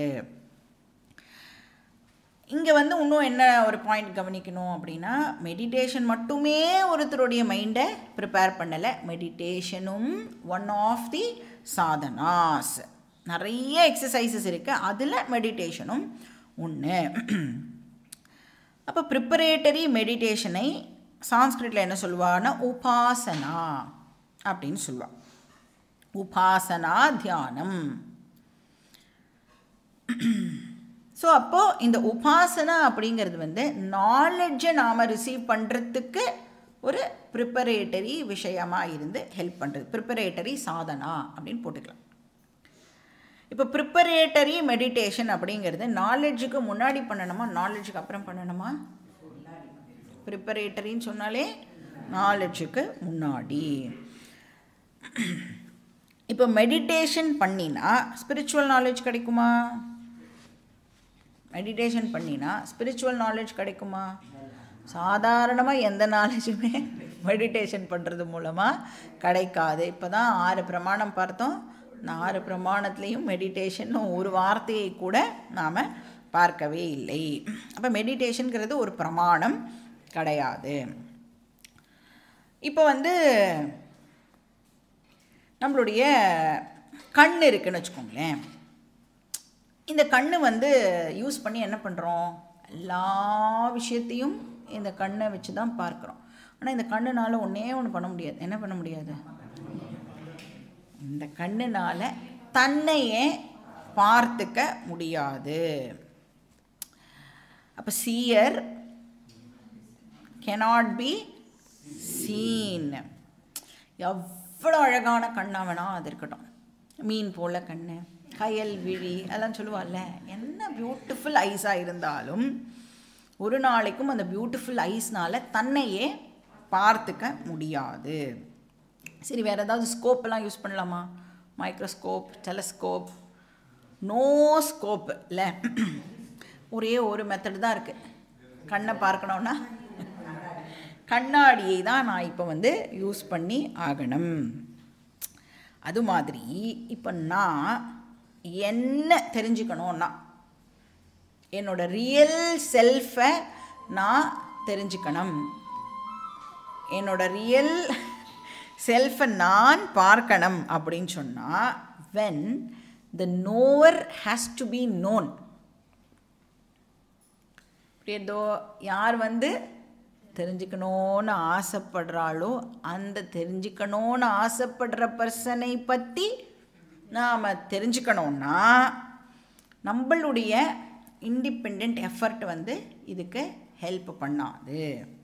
இங்கே வந்து இன்னும் என்ன ஒரு பாயிண்ட் கவனிக்கணும் அப்படின்னா மெடிடேஷன் மட்டுமே ஒருத்தருடைய மைண்டை ப்ரிப்பேர் பண்ணலை மெடிடேஷனும் ஒன் ஆஃப் தி சாதனாஸ் நிறைய எக்ஸசைசஸ் இருக்குது அதில் மெடிடேஷனும் ஒன்று அப்போ ப்ரிப்பரேட்டரி மெடிடேஷனை சான்ஸ்கிரிட்டில் என்ன சொல்லுவான்னா உபாசனா அப்படின்னு சொல்லுவா உபாசனா தியானம் ஸோ அப்போது இந்த உபாசனா அப்படிங்கிறது வந்து நாலெட்ஜை நாம் ரிசீவ் பண்ணுறதுக்கு ஒரு ப்ரிப்பரேட்டரி விஷயமாக இருந்து ஹெல்ப் பண்ணுறது ப்ரிப்பரேட்டரி சாதனா அப்படின்னு போட்டுக்கலாம் இப்போ ப்ரிப்பரேட்டரி மெடிடேஷன் அப்படிங்கிறது நாலெட்ஜுக்கு முன்னாடி பண்ணணுமா நாலெட்ஜுக்கு அப்புறம் பண்ணணுமா ப்ரிப்பரேட்டரின்னு சொன்னாலே நாலெட்ஜுக்கு முன்னாடி இப்போ மெடிடேஷன் பண்ணினா ஸ்பிரிச்சுவல் நாலேஜ் கிடைக்குமா மெடிடேஷன் பண்ணினா ஸ்பிரிச்சுவல் நாலேஜ் கிடைக்குமா சாதாரணமாக எந்த நாலேஜுமே மெடிடேஷன் பண்ணுறது மூலமாக கிடைக்காது இப்போ தான் ஆறு பிரமாணம் பார்த்தோம் இந்த ஆறு பிரமாணத்துலேயும் மெடிடேஷன் ஒரு வார்த்தையை கூட நாம் பார்க்கவே இல்லை அப்போ மெடிடேஷனுங்கிறது ஒரு பிரமாணம் கிடையாது இப்போ வந்து நம்மளுடைய கண் இருக்குன்னு வச்சுக்கோங்களேன் இந்த கண்ணு வந்து யூஸ் பண்ணி என்ன பண்ணுறோம் எல்லா விஷயத்தையும் இந்த கண்ணை வச்சு தான் பார்க்குறோம் ஆனால் இந்த கண்ணுனால ஒன்றே ஒன்று பண்ண முடியாது என்ன பண்ண முடியாது இந்த கண்ணுனால தன்னையே பார்த்துக்க முடியாது அப்போ சீயர் cannot பி சீன் எவ்வளோ அழகான கண்ணாக வேணால் அது இருக்கட்டும் மீன் போல கண்ணு கயல் விழி அதெல்லாம் சொல்லுவாள்ல என்ன பியூட்டிஃபுல் ஐஸாக இருந்தாலும் ஒரு நாளைக்கும் அந்த பியூட்டிஃபுல் ஐஸ்னால தன்னையே பார்த்துக்க முடியாது சரி வேறு ஏதாவது ஸ்கோப்பெல்லாம் யூஸ் பண்ணலாமா மைக்ரோஸ்கோப் டெலஸ்கோப் நோ ஸ்கோப் இல்லை ஒரே ஒரு மெத்தட் தான் இருக்குது கண்ணை பார்க்கணுன்னா கண்ணாடியை தான் நான் இப்போ வந்து யூஸ் பண்ணி ஆகணும் அது மாதிரி இப்போ நான் என்ன தெரிஞ்சுக்கணும்னா என்னோட ரியல் செல்ஃபை நான் தெரிஞ்சுக்கணும் என்னோட ரியல் செல்ஃபை நான் பார்க்கணும் அப்படின்னு சொன்னால் when the knower has to be known ஏதோ யார் வந்து தெரிஞ்சுக்கணும்னு ஆசைப்படுறாளோ அந்த தெரிஞ்சுக்கணும்னு ஆசைப்படுற பர்சனை பற்றி நாம் தெரிஞ்சுக்கணுன்னா நம்மளுடைய இண்டிபெண்ட் எஃபர்ட் வந்து இதுக்கு ஹெல்ப் பண்ணாது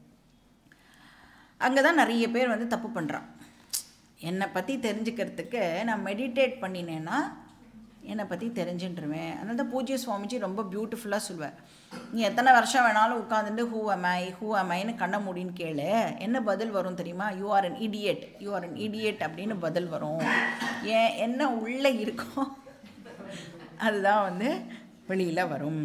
அங்கே தான் நிறைய பேர் வந்து தப்பு பண்ணுறான் என்னை பற்றி தெரிஞ்சுக்கிறதுக்கு நான் மெடிடேட் பண்ணினேன்னா என்னை பற்றி தெரிஞ்சுட்டுருவேன் அதனால தான் பூஜ்ய சுவாமிஜி ரொம்ப பியூட்டிஃபுல்லாக சொல்லுவார் நீ எத்தனை வருஷம் வேணாலும் உட்காந்துட்டு ஹூ அமை ஹூ அமைன்னு கண்ண மூடின்னு கேளு என்ன பதில் வரும் தெரியுமா you are an idiot you are an idiot அப்படின்னு பதில் வரும் ஏன் என்ன உள்ளே இருக்கோ அதுதான் வந்து வெளியில் வரும்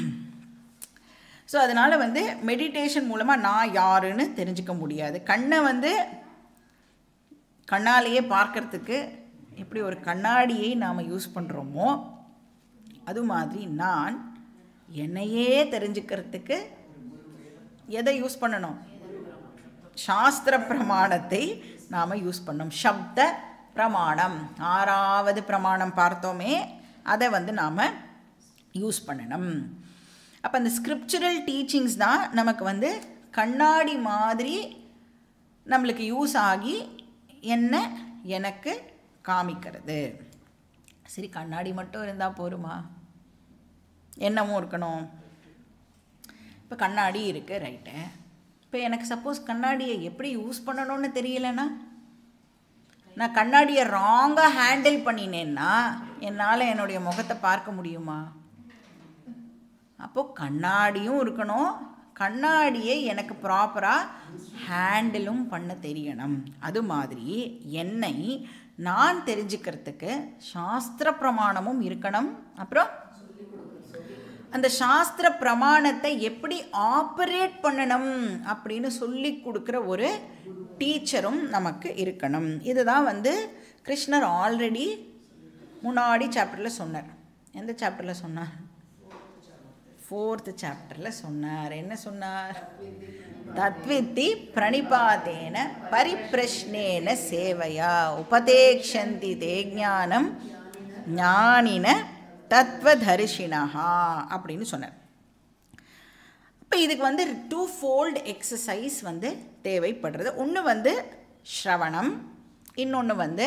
ஸோ அதனால் வந்து மெடிடேஷன் மூலமாக நான் யாருன்னு தெரிஞ்சுக்க முடியாது கண்ணை வந்து கண்ணாலேயே பார்க்கறதுக்கு எப்படி ஒரு கண்ணாடியை நாம் யூஸ் பண்ணுறோமோ அது மாதிரி நான் என்னையே தெரிஞ்சுக்கிறதுக்கு எதை யூஸ் பண்ணணும் சாஸ்திர பிரமாணத்தை நாம் யூஸ் பண்ணோம் சப்த பிரமாணம் ஆறாவது பிரமாணம் பார்த்தோமே அதை வந்து நாம் யூஸ் பண்ணணும் அப்போ அந்த ஸ்கிரிப்சுரல் டீச்சிங்ஸ் தான் நமக்கு வந்து கண்ணாடி மாதிரி நம்மளுக்கு யூஸ் ஆகி என்ன எனக்கு காமிக்கிறது சரி கண்ணாடி மட்டும் இருந்தால் போருமா என்னமும் இருக்கணும் இப்போ கண்ணாடி இருக்குது ரைட்டு இப்போ எனக்கு சப்போஸ் கண்ணாடியை எப்படி யூஸ் பண்ணணும்னு தெரியலனா நான் கண்ணாடியை ராங்காக ஹேண்டில் பண்ணினேன்னா என்னால் என்னுடைய முகத்தை பார்க்க முடியுமா அப்போது கண்ணாடியும் இருக்கணும் கண்ணாடியை எனக்கு ப்ராப்பராக ஹேண்டிலும் பண்ண தெரியணும் அது மாதிரி என்னை நான் தெரிஞ்சுக்கிறதுக்கு சாஸ்திர பிரமாணமும் இருக்கணும் அப்புறம் அந்த சாஸ்திர பிரமாணத்தை எப்படி ஆப்ரேட் பண்ணணும் அப்படின்னு சொல்லி கொடுக்குற ஒரு டீச்சரும் நமக்கு இருக்கணும் இதுதான் வந்து கிருஷ்ணர் ஆல்ரெடி முன்னாடி சாப்டரில் சொன்னார் எந்த சாப்டரில் சொன்னார் ஃபோர்த்து சாப்டரில் சொன்னார் என்ன சொன்னார் தத்வித்தி பிரணிபாதேன பரிப்பிரஷ்னேன சேவையா உபதேக்ஷந்தி தே ஞானம் ஞானின தத்வதரிசினஹா அப்படின்னு சொன்னார் இப்போ இதுக்கு வந்து டூ ஃபோல்டு எக்ஸசைஸ் வந்து தேவைப்படுறது ஒன்று வந்து ஸ்ரவணம் இன்னொன்று வந்து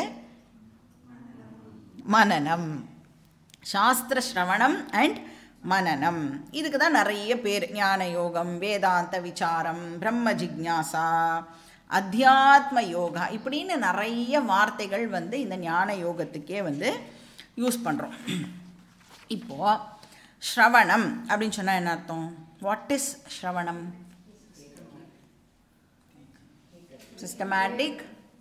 மனநம் சாஸ்திர ஸ்ரவணம் அண்ட் மனநம் இதுக்கு தான் நிறைய பேர் ஞான யோகம் வேதாந்த விசாரம் பிரம்ம ஜிக்ஞாசா அத்தியாத்ம யோகா இப்படின்னு நிறைய வார்த்தைகள் வந்து இந்த ஞான யோகத்துக்கே வந்து யூஸ் பண்ணுறோம் இப்போது ஸ்ரவணம் அப்படின்னு சொன்னால் என்ன அர்த்தம் வாட் இஸ் ஸ்ரவணம் சிஸ்டமேட்டிக்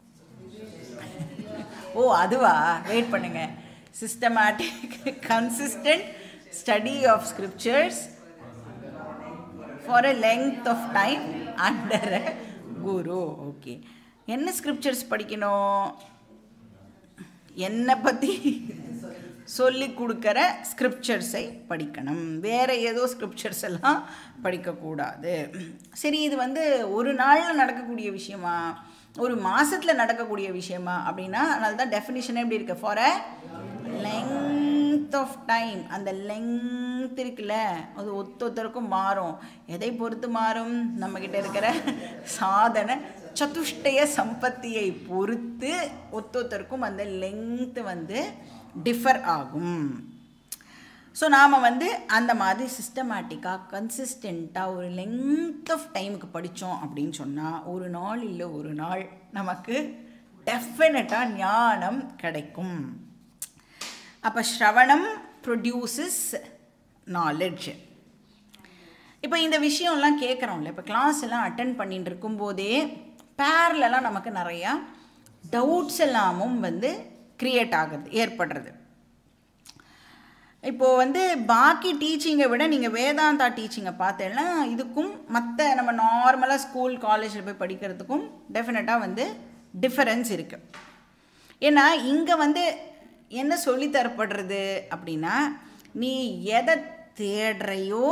ஓ அதுவா வெயிட் பண்ணுங்க systematic consistent study of scriptures for a length of time under a guru okay என்ன ஸ்கிரிப்சர்ஸ் படிக்கணும் என்னை பற்றி சொல்லி கொடுக்குற ஸ்கிரிப்சர்ஸை படிக்கணும் வேறு ஏதோ ஸ்கிரிப்சர்ஸ் எல்லாம் படிக்கக்கூடாது சரி இது வந்து ஒரு நாளில் நடக்கக்கூடிய விஷயமா ஒரு மாதத்தில் நடக்கக்கூடிய விஷயமா அப்படின்னா அதனால தான் டெஃபினிஷனே எப்படி இருக்கு for a length of time அந்த லெங்த் இருக்குல்ல அது ஒத்தொத்தருக்கும் மாறும் எதை பொறுத்து மாறும் நம்மக்கிட்ட இருக்கிற சாதனை சதுஷ்டய சம்பத்தியை பொறுத்து ஒத்தொத்தருக்கும் அந்த லெங்த் வந்து டிஃபர் ஆகும் ஸோ நாம் வந்து அந்த மாதிரி சிஸ்டமேட்டிக்காக கன்சிஸ்டண்ட்டாக ஒரு லெங்த் ஆஃப் டைமுக்கு படித்தோம் அப்படின்னு சொன்னால் ஒரு நாள் இல்லை ஒரு நாள் நமக்கு டெஃபினட்டாக ஞானம் கிடைக்கும் அப்போ ஸ்ரவணம் ப்ரொடியூசஸ் நாலெட்ஜ் இப்போ இந்த விஷயம்லாம் கேட்குறோம்ல இப்போ கிளாஸ் எல்லாம் அட்டன் பண்ணிட்டு இருக்கும்போதே பேர்லலாம் நமக்கு நிறையா டவுட்ஸ் எல்லாமும் வந்து க்ரியேட் ஆகுது ஏற்படுறது இப்போது வந்து பாக்கி டீச்சிங்கை விட நீங்கள் வேதாந்தா டீச்சிங்கை பார்த்தேன்னா இதுக்கும் மற்ற நம்ம நார்மலாக ஸ்கூல் காலேஜில் போய் படிக்கிறதுக்கும் டெஃபினட்டாக வந்து டிஃபரன்ஸ் இருக்குது ஏன்னா இங்கே வந்து என்ன சொல்லி தரப்படுறது அப்படின்னா நீ எதை தேடுறையோ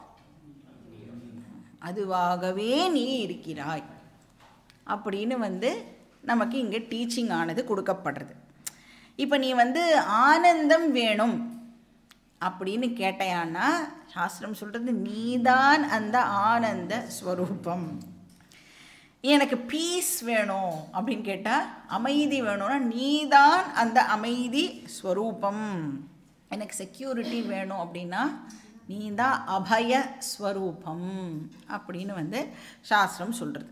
அதுவாகவே நீ இருக்கிறாய் அப்படின்னு வந்து நமக்கு இங்கே டீச்சிங் ஆனது கொடுக்கப்படுறது இப்போ நீ வந்து ஆனந்தம் வேணும் அப்படின்னு கேட்டையான்னா சாஸ்திரம் சொல்கிறது நீதான் அந்த ஆனந்த ஸ்வரூபம் எனக்கு பீஸ் வேணும் அப்படின்னு கேட்டால் அமைதி வேணும்னா நீதான் அந்த அமைதி ஸ்வரூபம் எனக்கு செக்யூரிட்டி வேணும் அப்படின்னா நீ தான் அபய ஸ்வரூபம் அப்படின்னு வந்து சாஸ்திரம் சொல்கிறது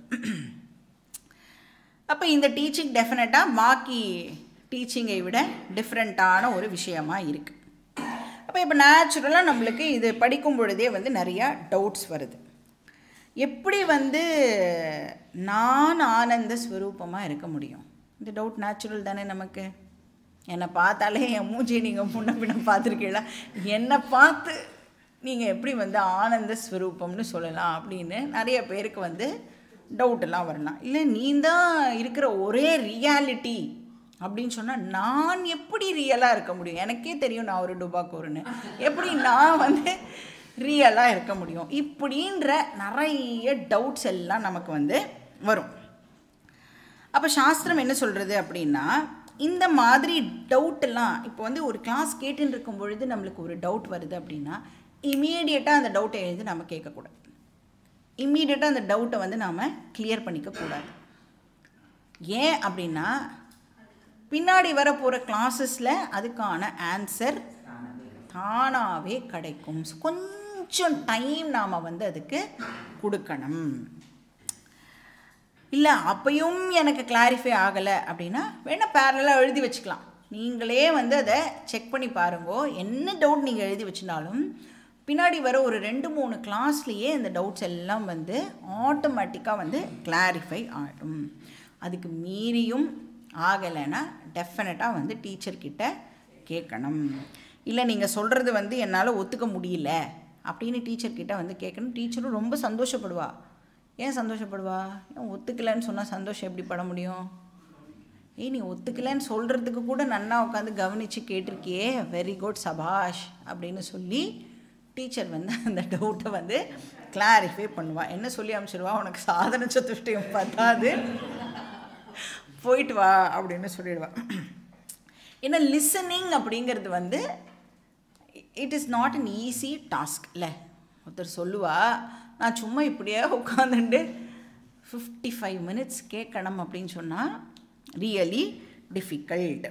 அப்போ இந்த டீச்சிங் டெஃபினட்டாக பாக்கி டீச்சிங்கை விட டிஃப்ரெண்ட்டான ஒரு விஷயமா இருக்குது அப்போ இப்போ நேச்சுரலாக நம்மளுக்கு இது படிக்கும் பொழுதே வந்து நிறையா டவுட்ஸ் வருது எப்படி வந்து நான் ஆனந்த ஸ்வரூபமாக இருக்க முடியும் இந்த டவுட் நேச்சுரல் தானே நமக்கு என்னை பார்த்தாலே என் மூஞ்சி நீங்கள் முன்ன பின்ன பார்த்துருக்கீங்களா என்னை பார்த்து நீங்கள் எப்படி வந்து ஆனந்த ஸ்வரூபம்னு சொல்லலாம் அப்படின்னு நிறைய பேருக்கு வந்து டவுட்டெல்லாம் வரலாம் இல்லை நீ தான் இருக்கிற ஒரே ரியாலிட்டி அப்படின்னு சொன்னால் நான் எப்படி ரியலாக இருக்க முடியும் எனக்கே தெரியும் நான் ஒரு டுபாக்கூருன்னு எப்படி நான் வந்து ரியலாக இருக்க முடியும் இப்படின்ற நிறைய டவுட்ஸ் எல்லாம் நமக்கு வந்து வரும் அப்போ சாஸ்திரம் என்ன சொல்கிறது அப்படின்னா இந்த மாதிரி டவுட்டெல்லாம் இப்போ வந்து ஒரு கிளாஸ் கேட்டுன்னு இருக்கும் பொழுது நம்மளுக்கு ஒரு டவுட் வருது அப்படின்னா இமீடியட்டாக அந்த டவுட்டை எழுதி நம்ம கேட்கக்கூடாது இம்மீடியட்டாக அந்த டவுட்டை வந்து நாம் கிளியர் பண்ணிக்கக்கூடாது ஏன் அப்படின்னா பின்னாடி வர போகிற கிளாஸஸில் அதுக்கான ஆன்சர் தானாகவே கிடைக்கும் So, கொஞ்சம் டைம் நாம் வந்து அதுக்கு கொடுக்கணும் இல்லை அப்பையும் எனக்கு கிளாரிஃபை ஆகலை அப்படின்னா வேணால் பேரலாக எழுதி வச்சுக்கலாம் நீங்களே வந்து அதை செக் பண்ணி பாருங்கோ என்ன டவுட் நீங்கள் எழுதி வச்சிருந்தாலும் பின்னாடி வர ஒரு ரெண்டு மூணு கிளாஸ்லேயே இந்த டவுட்ஸ் எல்லாம் வந்து ஆட்டோமேட்டிக்காக வந்து கிளாரிஃபை ஆகிடும் அதுக்கு மீறியும் ஆகலைன்னா டெஃபினட்டாக வந்து டீச்சர்கிட்ட கேட்கணும் இல்லை நீங்கள் சொல்கிறது வந்து என்னால் ஒத்துக்க முடியல அப்படின்னு டீச்சர்கிட்ட வந்து கேட்கணும் டீச்சரும் ரொம்ப சந்தோஷப்படுவா ஏன் சந்தோஷப்படுவா ஏன் ஒத்துக்கலைன்னு சொன்னால் சந்தோஷம் எப்படி பட முடியும் ஏய் நீ ஒத்துக்கலைன்னு சொல்கிறதுக்கு கூட நன்னா உட்காந்து கவனித்து கேட்டிருக்கியே வெரி குட் சபாஷ் அப்படின்னு சொல்லி டீச்சர் வந்து அந்த டவுட்டை வந்து கிளாரிஃபை பண்ணுவா என்ன சொல்லி அனுப்பிச்சிடுவா உனக்கு சாதன சதுஷ்டயம் பத்தாது போயிட்டு வா அப்படின்னு சொல்லிடுவா ஏன்னா லிசனிங் அப்படிங்கிறது வந்து it is not an easy task இல்லை ஒருத்தர் சொல்லுவா நான் சும்மா இப்படியே உட்காந்துட்டு ஃபிஃப்டி ஃபைவ் மினிட்ஸ் கேட்கணும் அப்படின்னு சொன்னால் ரியலி டிஃபிகல்ட்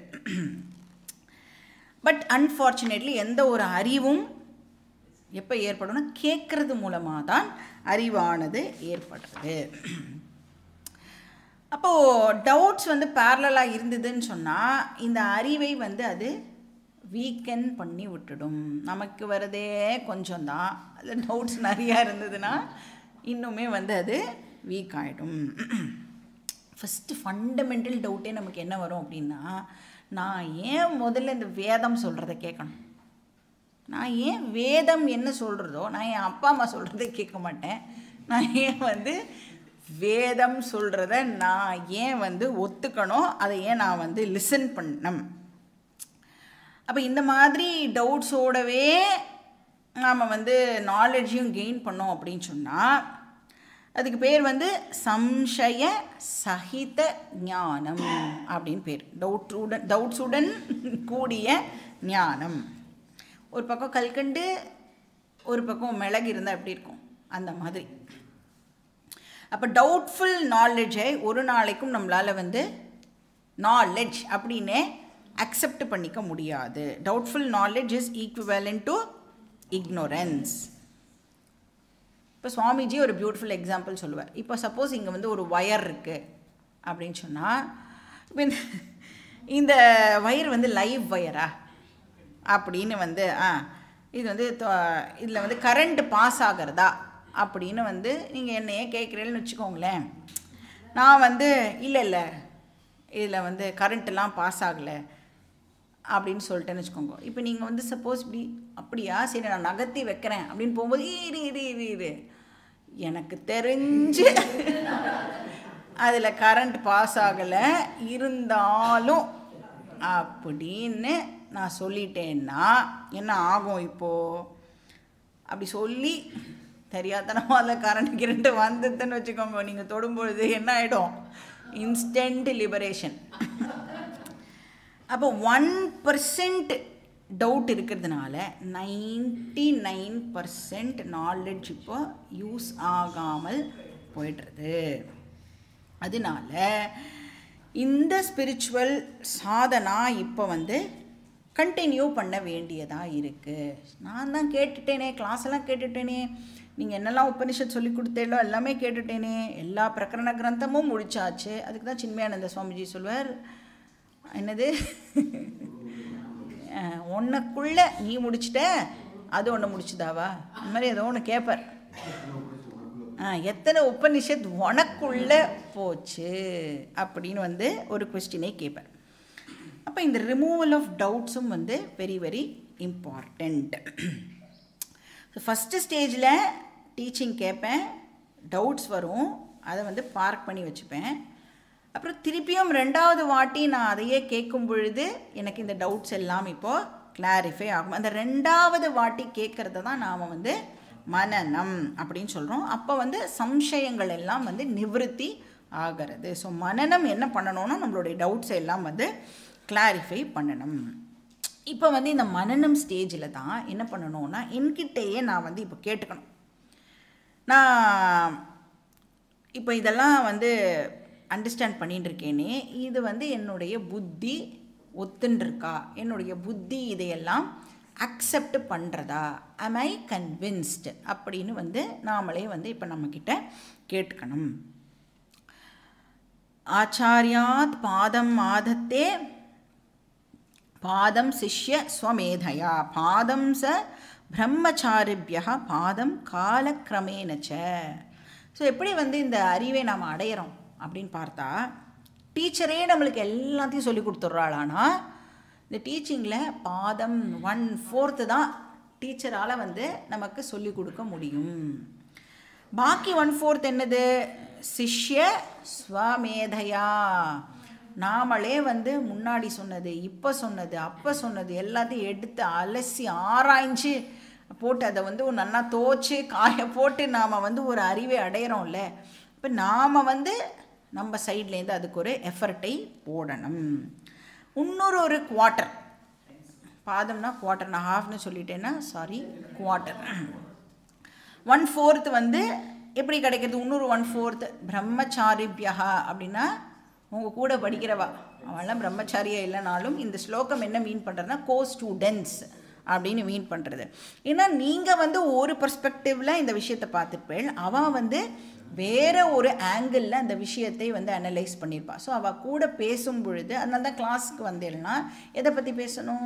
பட் அன்ஃபார்ச்சுனேட்லி எந்த ஒரு அறிவும் எப்போ ஏற்படும்னா கேட்குறது மூலமாக தான் அறிவானது ஏற்படுறது அப்போது டவுட்ஸ் வந்து பேரலாக இருந்ததுன்னு சொன்னால் இந்த அறிவை வந்து அது வீக்கன் பண்ணி விட்டுடும் நமக்கு வரதே கொஞ்சம் தான் அதில் டவுட்ஸ் நிறையா இருந்ததுன்னா இன்னுமே வந்து அது வீக் ஆகிடும் ஃபஸ்ட்டு ஃபண்டமெண்டல் டவுட்டே நமக்கு என்ன வரும் அப்படின்னா நான் ஏன் முதல்ல இந்த வேதம் சொல்கிறத கேட்கணும் நான் ஏன் வேதம் என்ன சொல்கிறதோ நான் என் அப்பா அம்மா சொல்கிறத கேட்க மாட்டேன் நான் ஏன் வந்து வேதம் சொல்கிறத நான் ஏன் வந்து ஒத்துக்கணும் அதை ஏன் நான் வந்து லிசன் பண்ணணும் அப்போ இந்த மாதிரி டவுட்ஸோடவே நாம் வந்து நாலேஜையும் கெயின் பண்ணோம் அப்படின்னு சொன்னால் அதுக்கு பேர் வந்து சம்சய சகித ஞானம் அப்படின்னு பேர் டவுட்ஸுடன் டவுட்ஸுடன் கூடிய ஞானம் ஒரு பக்கம் கல்கண்டு ஒரு பக்கம் மிளகு இருந்தால் எப்படி இருக்கும் அந்த மாதிரி அப்போ டவுட்ஃபுல் நாலேஜை ஒரு நாளைக்கும் நம்மளால் வந்து நாலேஜ் அப்படின்னு அக்செப்ட் பண்ணிக்க முடியாது doubtful knowledge is equivalent to ignorance இப்போ சுவாமிஜி ஒரு பியூட்டிஃபுல் எக்ஸாம்பிள் சொல்லுவார் இப்போ சப்போஸ் இங்கே வந்து ஒரு ஒயர் இருக்குது அப்படின்னு சொன்னால் இப்போ இந்த இந்த ஒயர் வந்து லைவ் ஒயரா அப்படின்னு வந்து ஆ இது வந்து இதில் வந்து கரண்ட் பாஸ் ஆகிறதா அப்படின்னு வந்து நீங்கள் என்னையே கேட்குறீங்கன்னு வச்சுக்கோங்களேன் நான் வந்து இல்லை இல்லை இதில் வந்து கரண்ட்டெல்லாம் பாஸ் ஆகலை அப்படின்னு சொல்லிட்டேன்னு வச்சுக்கோங்க இப்போ நீங்கள் வந்து சப்போஸ் இப்படி அப்படியா சரி நான் நகர்த்தி வைக்கிறேன் அப்படின்னு போகும்போது இரு இரு இரு இரு எனக்கு தெரிஞ்சு அதில் கரண்ட் பாஸ் ஆகலை இருந்தாலும் அப்படின்னு நான் சொல்லிட்டேன்னா என்ன ஆகும் இப்போது அப்படி சொல்லி தெரியாதனமா அதில் கரண்ட் கிரண்ட் வந்துதுன்னு வச்சுக்கோங்க நீங்கள் தொடும்பொழுது என்ன ஆகிடும் இன்ஸ்டன்ட் லிபரேஷன் அப்போ ஒன் பர்சன்ட் டவுட் இருக்கிறதுனால நைன்டி நைன் பர்சன்ட் நாலெட்ஜ் இப்போ யூஸ் ஆகாமல் போயிடுறது அதனால இந்த ஸ்பிரிச்சுவல் சாதனா இப்போ வந்து கண்டினியூ பண்ண வேண்டியதாக இருக்குது நான் தான் கேட்டுட்டேனே கிளாஸ் எல்லாம் கேட்டுட்டேனே நீங்கள் என்னெல்லாம் உபனிஷத் சொல்லி கொடுத்தேலோ எல்லாமே கேட்டுட்டேனே எல்லா பிரகரண கிரந்தமும் முடிச்சாச்சு அதுக்கு தான் சின்மயானந்த சுவாமிஜி சொல்வார் என்னது ஒன்றுக்குள்ள நீ முடிச்சிட்ட அது ஒன்று முடிச்சுதாவா அந்த மாதிரி ஏதோ ஒன்று கேட்பார் ஆ எத்தனை உபனிஷத் உனக்குள்ள போச்சு அப்படின்னு வந்து ஒரு கொஸ்டினை கேட்பார் அப்போ இந்த ரிமூவல் ஆஃப் டவுட்ஸும் வந்து வெரி வெரி இம்பார்ட்டண்ட் ஃபஸ்ட்டு ஸ்டேஜில் டீச்சிங் கேட்பேன் டவுட்ஸ் வரும் அதை வந்து பார்க் பண்ணி வச்சுப்பேன் அப்புறம் திருப்பியும் ரெண்டாவது வாட்டி நான் அதையே கேட்கும் பொழுது எனக்கு இந்த டவுட்ஸ் எல்லாம் இப்போது கிளாரிஃபை ஆகும் அந்த ரெண்டாவது வாட்டி கேட்குறத தான் நாம் வந்து மனநம் அப்படின்னு சொல்கிறோம் அப்போ வந்து சம்சயங்கள் எல்லாம் வந்து நிவிருத்தி ஆகிறது ஸோ மனநம் என்ன பண்ணணும்னா நம்மளுடைய டவுட்ஸ் எல்லாம் வந்து கிளாரிஃபை பண்ணணும் இப்போ வந்து இந்த மனநம் ஸ்டேஜில் தான் என்ன பண்ணணும்னா என்கிட்டயே நான் வந்து இப்போ கேட்டுக்கணும் நான் இப்போ இதெல்லாம் வந்து அண்டர்ஸ்டாண்ட் பண்ணிட்டு இருக்கேனே இது வந்து என்னுடைய புத்தி ஒத்துன்ருக்கா என்னுடைய புத்தி இதையெல்லாம் அக்செப்ட் பண்ணுறதா am ஐ கன்வின்ஸ்டு அப்படின்னு வந்து நாமளே வந்து இப்போ நம்மக்கிட்ட கேட்டுக்கணும் ஆச்சாரியாத் பாதம் ஆதத்தே பாதம் சிஷ்ய ஸ்வமேதையா பாதம் ச பிரம்மச்சாரிபியா பாதம் காலக்கிரமேனச்ச ஸோ எப்படி வந்து இந்த அறிவை நாம் அடையிறோம் அப்படின்னு பார்த்தா டீச்சரே நம்மளுக்கு எல்லாத்தையும் சொல்லி கொடுத்துட்றாளானா இந்த டீச்சிங்கில் பாதம் ஒன் ஃபோர்த்து தான் டீச்சரால் வந்து நமக்கு சொல்லி கொடுக்க முடியும் பாக்கி ஒன் ஃபோர்த் என்னது சிஷ்ய ஸ்வமேதையா நாமளே வந்து முன்னாடி சொன்னது இப்போ சொன்னது அப்போ சொன்னது எல்லாத்தையும் எடுத்து அலசி ஆராய்ஞ்சு போட்டு அதை வந்து ஒரு நல்லா தோச்சு காய போட்டு நாம் வந்து ஒரு அறிவை அடையிறோம்ல இப்போ நாம் வந்து நம்ம சைட்லேருந்து அதுக்கு ஒரு எஃபர்ட்டை போடணும் இன்னொரு ஒரு குவார்ட்டர் பாதம்னா குவார்ட்டர் நான் ஹாஃப்னு சொல்லிட்டேன்னா சாரி குவார்ட்டர் ஒன் ஃபோர்த் வந்து எப்படி கிடைக்கிறது இன்னொரு ஒன் ஃபோர்த் பிரம்மச்சாரிபியா அப்படின்னா உங்கள் கூட படிக்கிறவா அவெல்லாம் பிரம்மச்சாரியா இல்லைனாலும் இந்த ஸ்லோகம் என்ன மீன் பண்ணுறதுனா கோ ஸ்டூடெண்ட்ஸ் அப்படின்னு மீன் பண்ணுறது ஏன்னா நீங்கள் வந்து ஒரு பர்ஸ்பெக்டிவில் இந்த விஷயத்தை பார்த்துருப்பேள் அவன் வந்து வேற ஒரு ஆங்கிளில் அந்த விஷயத்தை வந்து அனலைஸ் பண்ணியிருப்பா ஸோ அவள் கூட பேசும் பொழுது அதனால தான் கிளாஸுக்கு வந்தேன்னா எதை பற்றி பேசணும்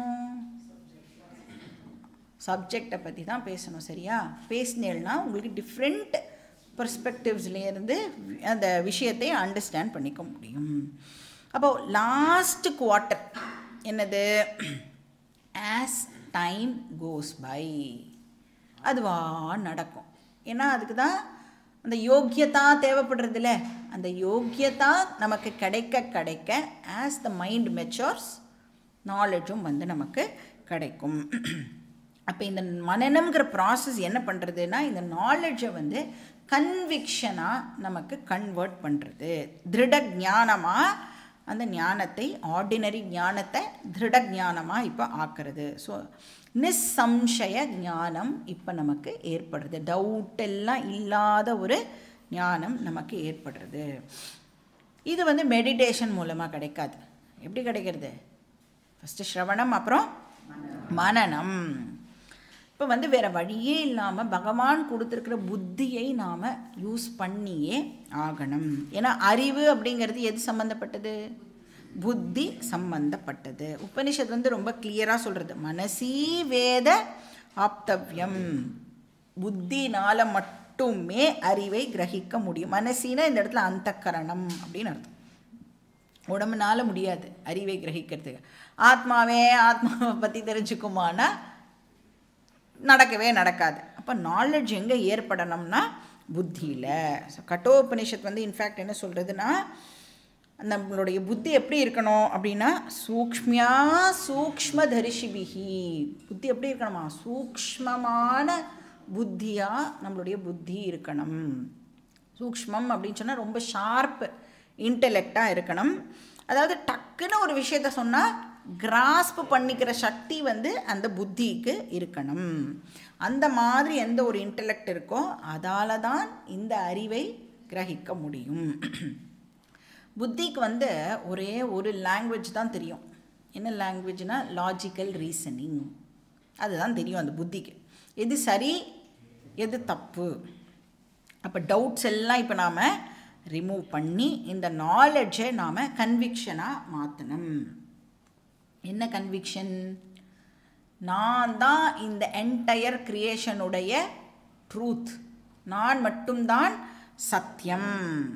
சப்ஜெக்டை பற்றி தான் பேசணும் சரியா பேசினேன்னா உங்களுக்கு டிஃப்ரெண்ட் பர்ஸ்பெக்டிவ்ஸ்லேருந்து அந்த விஷயத்தை அண்டர்ஸ்டாண்ட் பண்ணிக்க முடியும் அப்போது லாஸ்ட் குவார்ட்டர் என்னது ஆஸ் டைம் கோஸ் பை அதுவா நடக்கும் ஏன்னா அதுக்கு தான் அந்த யோக்கியதா தேவைப்படுறதில்ல அந்த யோக்கியதா நமக்கு கிடைக்க கிடைக்க ஆஸ் த மைண்ட் மெச்சோர்ஸ் நாலேஜும் வந்து நமக்கு கிடைக்கும் அப்போ இந்த மனநம்ங்கிற ப்ராசஸ் என்ன பண்ணுறதுன்னா இந்த நாலேஜை வந்து கன்விக்ஷனாக நமக்கு கன்வெர்ட் பண்ணுறது திருட ஞானமாக அந்த ஞானத்தை ஆர்டினரி ஞானத்தை திருட ஞானமாக இப்போ ஆக்கிறது ஸோ நிஸ்சம்சய ஞானம் இப்போ நமக்கு ஏற்படுறது டவுட் எல்லாம் இல்லாத ஒரு ஞானம் நமக்கு ஏற்படுறது இது வந்து மெடிடேஷன் மூலமாக கிடைக்காது எப்படி கிடைக்கிறது ஃபஸ்ட்டு ஸ்ரவணம் அப்புறம் மனநம் இப்போ வந்து வேறு வழியே இல்லாமல் பகவான் கொடுத்துருக்கிற புத்தியை நாம் யூஸ் பண்ணியே ஆகணும் ஏன்னா அறிவு அப்படிங்கிறது எது சம்மந்தப்பட்டது புத்தி சம்பந்தப்பட்டது உபனிஷத் வந்து ரொம்ப கிளியராக சொல்கிறது மனசீ வேத ஆப்தவ்யம் புத்தினால் மட்டுமே அறிவை கிரகிக்க முடியும் மனசினா இந்த இடத்துல அந்தக்கரணம் அப்படின்னு அர்த்தம் உடம்புனால முடியாது அறிவை கிரகிக்கிறதுக்கு ஆத்மாவே ஆத்மாவை பற்றி தெரிஞ்சுக்குமானா நடக்கவே நடக்காது அப்போ நாலேஜ் எங்கே ஏற்படணும்னா புத்தியில் ஸோ கட்டோபனிஷத் வந்து இன்ஃபேக்ட் என்ன சொல்கிறதுனா நம்மளுடைய புத்தி எப்படி இருக்கணும் அப்படின்னா சூக்ஷ்மியா சூக்ஷ்ம தரிசிபிகி புத்தி எப்படி இருக்கணுமா சூக்ஷ்மமான புத்தியாக நம்மளுடைய புத்தி இருக்கணும் சூக்ஷ்மம் அப்படின்னு சொன்னால் ரொம்ப ஷார்ப் இன்டெலெக்டாக இருக்கணும் அதாவது டக்குன்னு ஒரு விஷயத்த சொன்னால் கிராஸ்ப் பண்ணிக்கிற சக்தி வந்து அந்த புத்திக்கு இருக்கணும் அந்த மாதிரி எந்த ஒரு இன்டெலெக்ட் இருக்கோ அதால தான் இந்த அறிவை கிரகிக்க முடியும் புத்திக்கு வந்து ஒரே ஒரு லாங்குவேஜ் தான் தெரியும் என்ன லாங்குவேஜ்னா லாஜிக்கல் ரீசனிங் அதுதான் தெரியும் அந்த புத்திக்கு எது சரி எது தப்பு அப்போ டவுட்ஸ் எல்லாம் இப்போ நாம் ரிமூவ் பண்ணி இந்த நாலெட்ஜை நாம் கன்விக்ஷனாக மாற்றணும் என்ன கன்விக்ஷன் நான் தான் இந்த என்டையர் கிரியேஷனுடைய ட்ரூத் நான் மட்டும்தான் சத்தியம்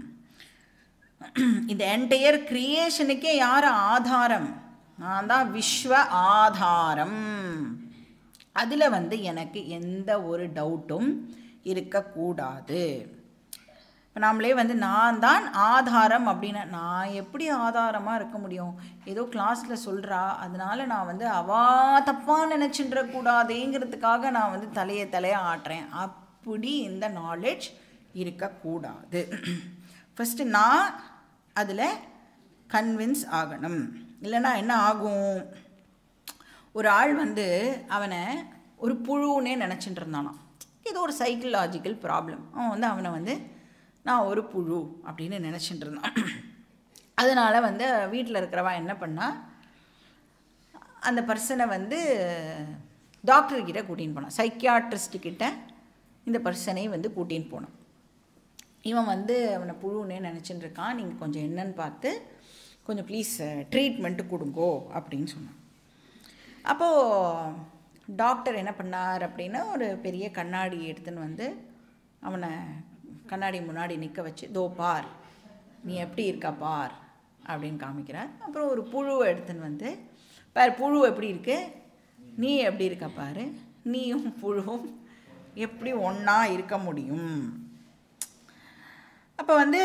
இந்த என்டையர் கிரியேஷனுக்கே யார் ஆதாரம் நான் தான் விஸ்வ ஆதாரம் அதில் வந்து எனக்கு எந்த ஒரு டவுட்டும் இருக்கக்கூடாது இப்போ நாமளே வந்து நான் தான் ஆதாரம் அப்படின்னு நான் எப்படி ஆதாரமாக இருக்க முடியும் ஏதோ கிளாஸில் சொல்கிறா அதனால நான் வந்து அவா தப்பாக நினச்சின்ற கூடாதேங்கிறதுக்காக நான் வந்து தலையை தலையை ஆட்டுறேன் அப்படி இந்த நாலேஜ் இருக்கக்கூடாது ஃபஸ்ட்டு நான் அதில் கன்வின்ஸ் ஆகணும் இல்லைன்னா என்ன ஆகும் ஒரு ஆள் வந்து அவனை ஒரு புழுன்னே நினச்சிட்டு இருந்தானாம் ஏதோ ஒரு சைக்கலாஜிக்கல் ப்ராப்ளம் அவன் வந்து அவனை வந்து நான் ஒரு புழு அப்படின்னு நினச்சிட்டு இருந்தான் அதனால் வந்து வீட்டில் இருக்கிறவன் என்ன பண்ணா அந்த பர்சனை வந்து டாக்டர்கிட்ட கூட்டின்னு போனான் சைக்கியாட்ரிஸ்ட்டுக்கிட்ட இந்த பர்சனை வந்து கூட்டின்னு போனான் இவன் வந்து அவனை புழுன்னே நினச்சிட்டு இருக்கான் நீங்கள் கொஞ்சம் என்னன்னு பார்த்து கொஞ்சம் ப்ளீஸ் ட்ரீட்மெண்ட்டு கொடுங்கோ அப்படின்னு சொன்னான் அப்போது டாக்டர் என்ன பண்ணார் அப்படின்னா ஒரு பெரிய கண்ணாடி எடுத்துன்னு வந்து அவனை கண்ணாடி முன்னாடி நிற்க வச்சு தோ பார் நீ எப்படி இருக்கா பார் அப்படின்னு காமிக்கிறார் அப்புறம் ஒரு புழுவை எடுத்துன்னு வந்து பார் புழு எப்படி இருக்கு நீ எப்படி இருக்க பாரு நீயும் புழுவும் எப்படி ஒன்றா இருக்க முடியும் அப்போ வந்து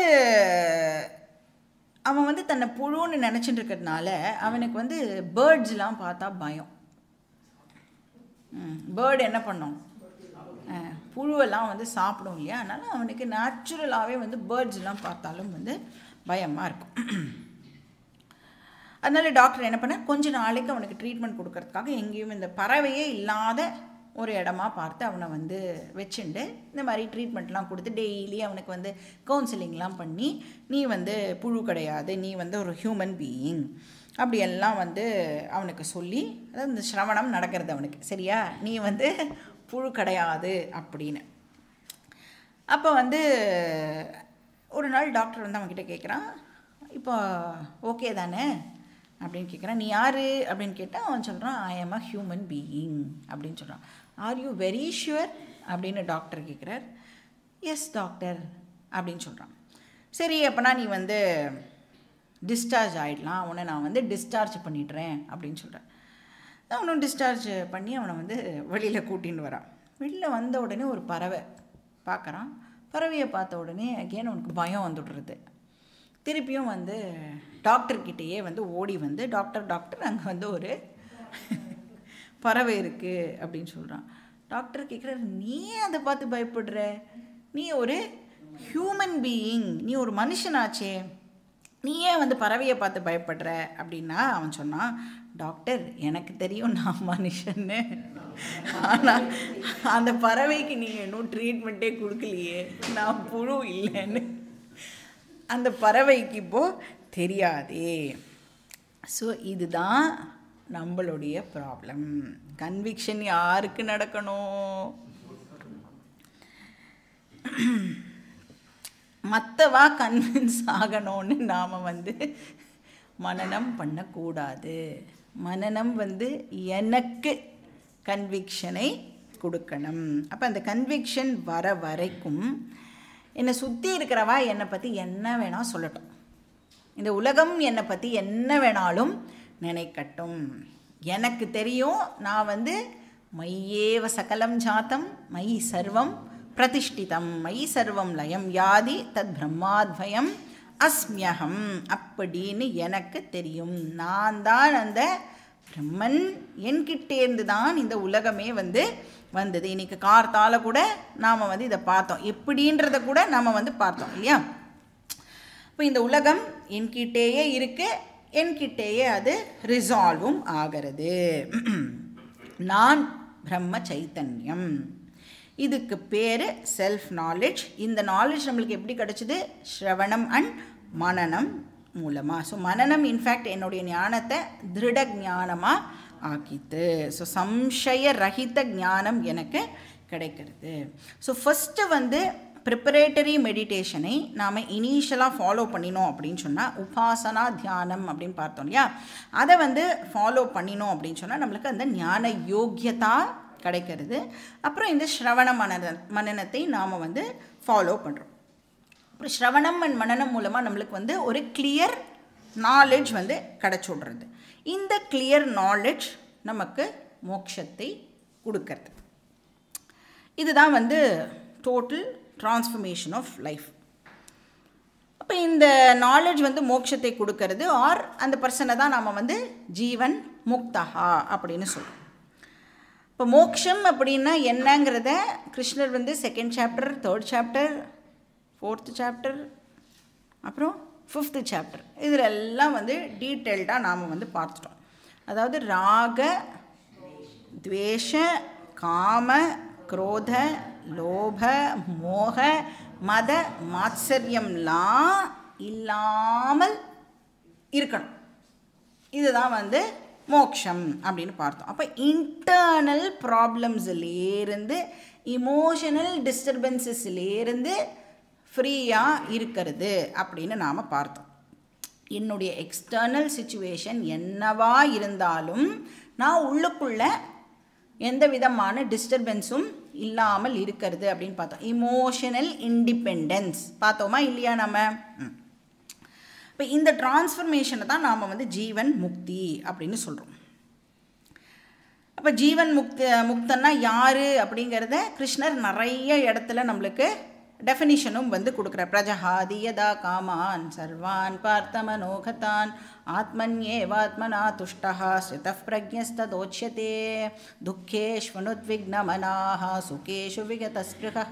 அவன் வந்து தன்னை புழுன்னு நினச்சிட்டு இருக்கிறதுனால அவனுக்கு வந்து பேர்ட்ஸ்லாம் பார்த்தா பயம் பேர்டு என்ன பண்ணும் அஹ், புழுவெல்லாம் வந்து சாப்பிடும் இல்லையா அதனால் அவனுக்கு நேச்சுரலாகவே வந்து பேர்ட்ஸ்லாம் பார்த்தாலும் வந்து பயமாக இருக்கும் அதனால டாக்டர் என்ன பண்ண கொஞ்ச நாளைக்கு அவனுக்கு ட்ரீட்மெண்ட் கொடுக்கறதுக்காக எங்கேயும் இந்த பறவையே இல்லாத ஒரு இடமா பார்த்து அவனை வந்து வச்சுண்டு இந்த மாதிரி ட்ரீட்மெண்ட்லாம் கொடுத்து டெய்லி அவனுக்கு வந்து கவுன்சிலிங்லாம் பண்ணி நீ வந்து புழு கிடையாது நீ வந்து ஒரு ஹியூமன் பீயிங் அப்படி எல்லாம் வந்து அவனுக்கு சொல்லி அதாவது இந்த சிரவணம் நடக்கிறது அவனுக்கு சரியா நீ வந்து புழு கிடையாது அப்படின்னு அப்போ வந்து ஒரு நாள் டாக்டர் வந்து அவன்கிட்ட கேட்குறான் இப்போ ஓகே தானே அப்படின்னு கேட்குறான் நீ யார் அப்படின்னு கேட்டால் அவன் சொல்கிறான் I am a human being அப்படின்னு சொல்கிறான் ஆர் யூ வெரி ஷுவர் அப்படின்னு டாக்டர் கேட்குறார் எஸ் டாக்டர் அப்படின்னு சொல்கிறான் சரி அப்போனா நீ வந்து டிஸ்சார்ஜ் ஆகிடலாம் உன்னை நான் வந்து டிஸ்சார்ஜ் பண்ணிடுறேன் அப்படின்னு சொல்கிறேன் அவனும் டிஸ்சார்ஜ் பண்ணி அவனை வந்து வெளியில் கூட்டின்னு வரான் வெளியில் வந்த உடனே ஒரு பறவை பார்க்குறான் பறவையை பார்த்த உடனே அகெயின் அவனுக்கு பயம் வந்துடுறது திருப்பியும் வந்து டாக்டர்கிட்டயே வந்து ஓடி வந்து டாக்டர் டாக்டர் அங்கே வந்து ஒரு பறவை இருக்குது அப்படின்னு சொல்கிறான் டாக்டர் கேட்குறாரு நீ அதை பார்த்து பயப்படுற நீ ஒரு ஹியூமன் பீயிங் நீ ஒரு மனுஷனாச்சே நீ ஏன் வந்து பறவையை பார்த்து பயப்படுற அப்படின்னா அவன் சொன்னான் டாக்டர் எனக்கு தெரியும் நான் மனுஷன்னு ஆனால் அந்த பறவைக்கு நீங்கள் இன்னும் ட்ரீட்மெண்ட்டே கொடுக்கலையே நான் புழு இல்லைன்னு அந்த பறவைக்கு இப்போ தெரியாதே ஸோ இதுதான் நம்மளுடைய ப்ராப்ளம் கன்விக்ஷன் யாருக்கு நடக்கணும் மற்றவா கன்வின்ஸ் ஆகணும்னு நாம் வந்து மனனம் பண்ணக்கூடாது மனனம் வந்து எனக்கு கன்விக்ஷனை கொடுக்கணும் அப்போ அந்த கன்விக்ஷன் வர வரைக்கும் என்னை சுற்றி இருக்கிறவா என்னை பற்றி என்ன வேணால் சொல்லட்டும் இந்த உலகம் என்னை பற்றி என்ன வேணாலும் நினைக்கட்டும் எனக்கு தெரியும் நான் வந்து மையேவ சகலம் ஜாத்தம் மை சர்வம் பிரதிஷ்டிதம் மை சர்வம் லயம் யாதி தத் பிரம்மாத்வயம் அஸ்மியகம் அப்படின்னு எனக்கு தெரியும் நான் தான் அந்த பிரம்மன் என்கிட்டேருந்து தான் இந்த உலகமே வந்து வந்தது இன்னைக்கு கார்த்தால கூட நாம் வந்து இதை பார்த்தோம் எப்படின்றத கூட நாம் வந்து பார்த்தோம் இல்லையா இப்போ இந்த உலகம் என்கிட்டேயே இருக்கு என்கிட்டேயே அது ரிசால்வும் ஆகிறது நான் பிரம்ம சைத்தன்யம் இதுக்கு பேர் செல்ஃப் நாலேஜ் இந்த நாலேஜ் நம்மளுக்கு எப்படி கிடச்சிது ஸ்ரவணம் அண்ட் மனனம் மூலமாக ஸோ மனனம் இன்ஃபேக்ட் என்னுடைய ஞானத்தை திருட ஞானமாக ஆக்கித்து ஸோ சம்சய ரஹித ஞானம் எனக்கு கிடைக்கிறது ஸோ ஃபஸ்ட்டு வந்து ப்ரிப்பரேட்டரி மெடிடேஷனை நாம் இனிஷியலாக ஃபாலோ பண்ணினோம் அப்படின்னு சொன்னால் உபாசனா தியானம் அப்படின்னு பார்த்தோம் இல்லையா அதை வந்து ஃபாலோ பண்ணினோம் அப்படின்னு சொன்னால் நம்மளுக்கு அந்த ஞான யோக்கியதா கிடைக்கிறது அப்புறம் இந்த ஸ்ரவண மனன மனனத்தை நாம் வந்து ஃபாலோ பண்ணுறோம் அப்புறம் ஸ்ரவணம் அண்ட் மனனம் மூலமாக நம்மளுக்கு வந்து ஒரு கிளியர் நாலேஜ் வந்து கிடச்சி விட்றது இந்த கிளியர் நாலேஜ் நமக்கு மோட்சத்தை கொடுக்கறது இதுதான் வந்து டோட்டல் டிரான்ஸ்ஃபர்மேஷன் ஆஃப் லைஃப் அப்போ இந்த நாலேஜ் வந்து மோட்சத்தை கொடுக்கறது ஆர் அந்த பர்சனை தான் நாம் வந்து ஜீவன் முக்தஹா அப்படின்னு சொல்கிறோம் இப்போ மோக்ஷம் அப்படின்னா என்னங்கிறத கிருஷ்ணர் வந்து second chapter third chapter fourth chapter அப்புறம் ஃபிஃப்த்து சாப்டர் இதில் எல்லாம் வந்து டீட்டெயில்டாக நாம் வந்து பார்த்துட்டோம் அதாவது ராக துவேஷ காம குரோத லோப மோக மத மாத்சரியம்லாம் இல்லாமல் இருக்கணும் இதுதான் வந்து மோக்ஷம் அப்படின்னு பார்த்தோம் அப்போ இன்டர்னல் ப்ராப்ளம்ஸ்லேருந்து இமோஷனல் டிஸ்டர்பன்சஸ்லேருந்து ஃப்ரீயாக இருக்கிறது அப்படின்னு நாம் பார்த்தோம் என்னுடைய எக்ஸ்டர்னல் சுச்சுவேஷன் என்னவா இருந்தாலும் நான் உள்ளுக்குள்ள எந்த விதமான டிஸ்டர்பன்ஸும் இல்லாமல் இருக்கிறது அப்படின்னு பார்த்தோம் இமோஷனல் இண்டிபெண்டன்ஸ் பார்த்தோமா இல்லையா நம்ம இப்போ இந்த டிரான்ஸ்ஃபர்மேஷனை தான் நாம் வந்து ஜீவன் முக்தி அப்படின்னு சொல்கிறோம் அப்போ ஜீவன் முக்தி முக்தன்னா யார் அப்படிங்கிறத கிருஷ்ணர் நிறைய இடத்துல நம்மளுக்கு டெஃபினிஷனும் வந்து கொடுக்குற பிரஜஹாதி யதா காமான் சர்வான் பார்த்த மனோகதான் ஆத்மன்யேவாத்மனா துஷ்டா ஸ்ரித பிரஜஸ்ததோச்சியதே துக்கேஷ்வனுத்விக்னமனாः சுகேஷு விகதஸ்பிருகः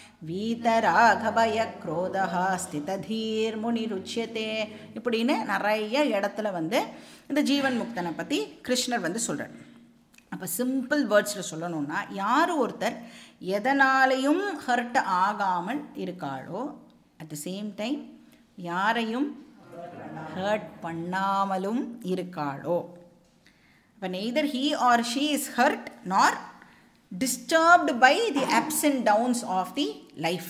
வீதராகபயக்ரோதः ஸ்திததீர்முனிருச்சியதே இப்படின்னு நிறைய இடத்துல வந்து இந்த ஜீவன் முக்தனை பற்றி கிருஷ்ணர் வந்து சொல்கிறார் அப்போ சிம்பிள் வேர்ட்ஸில் சொல்லணும்னா யார் ஒருத்தர் எதனாலையும் ஹர்ட் ஆகாமல் இருக்காளோ அட் த சேம் டைம் யாரையும் ஹர்ட் பண்ணாமலும் இருக்காளோ இப்போ neither he or she is hurt nor disturbed by the ups and downs of the life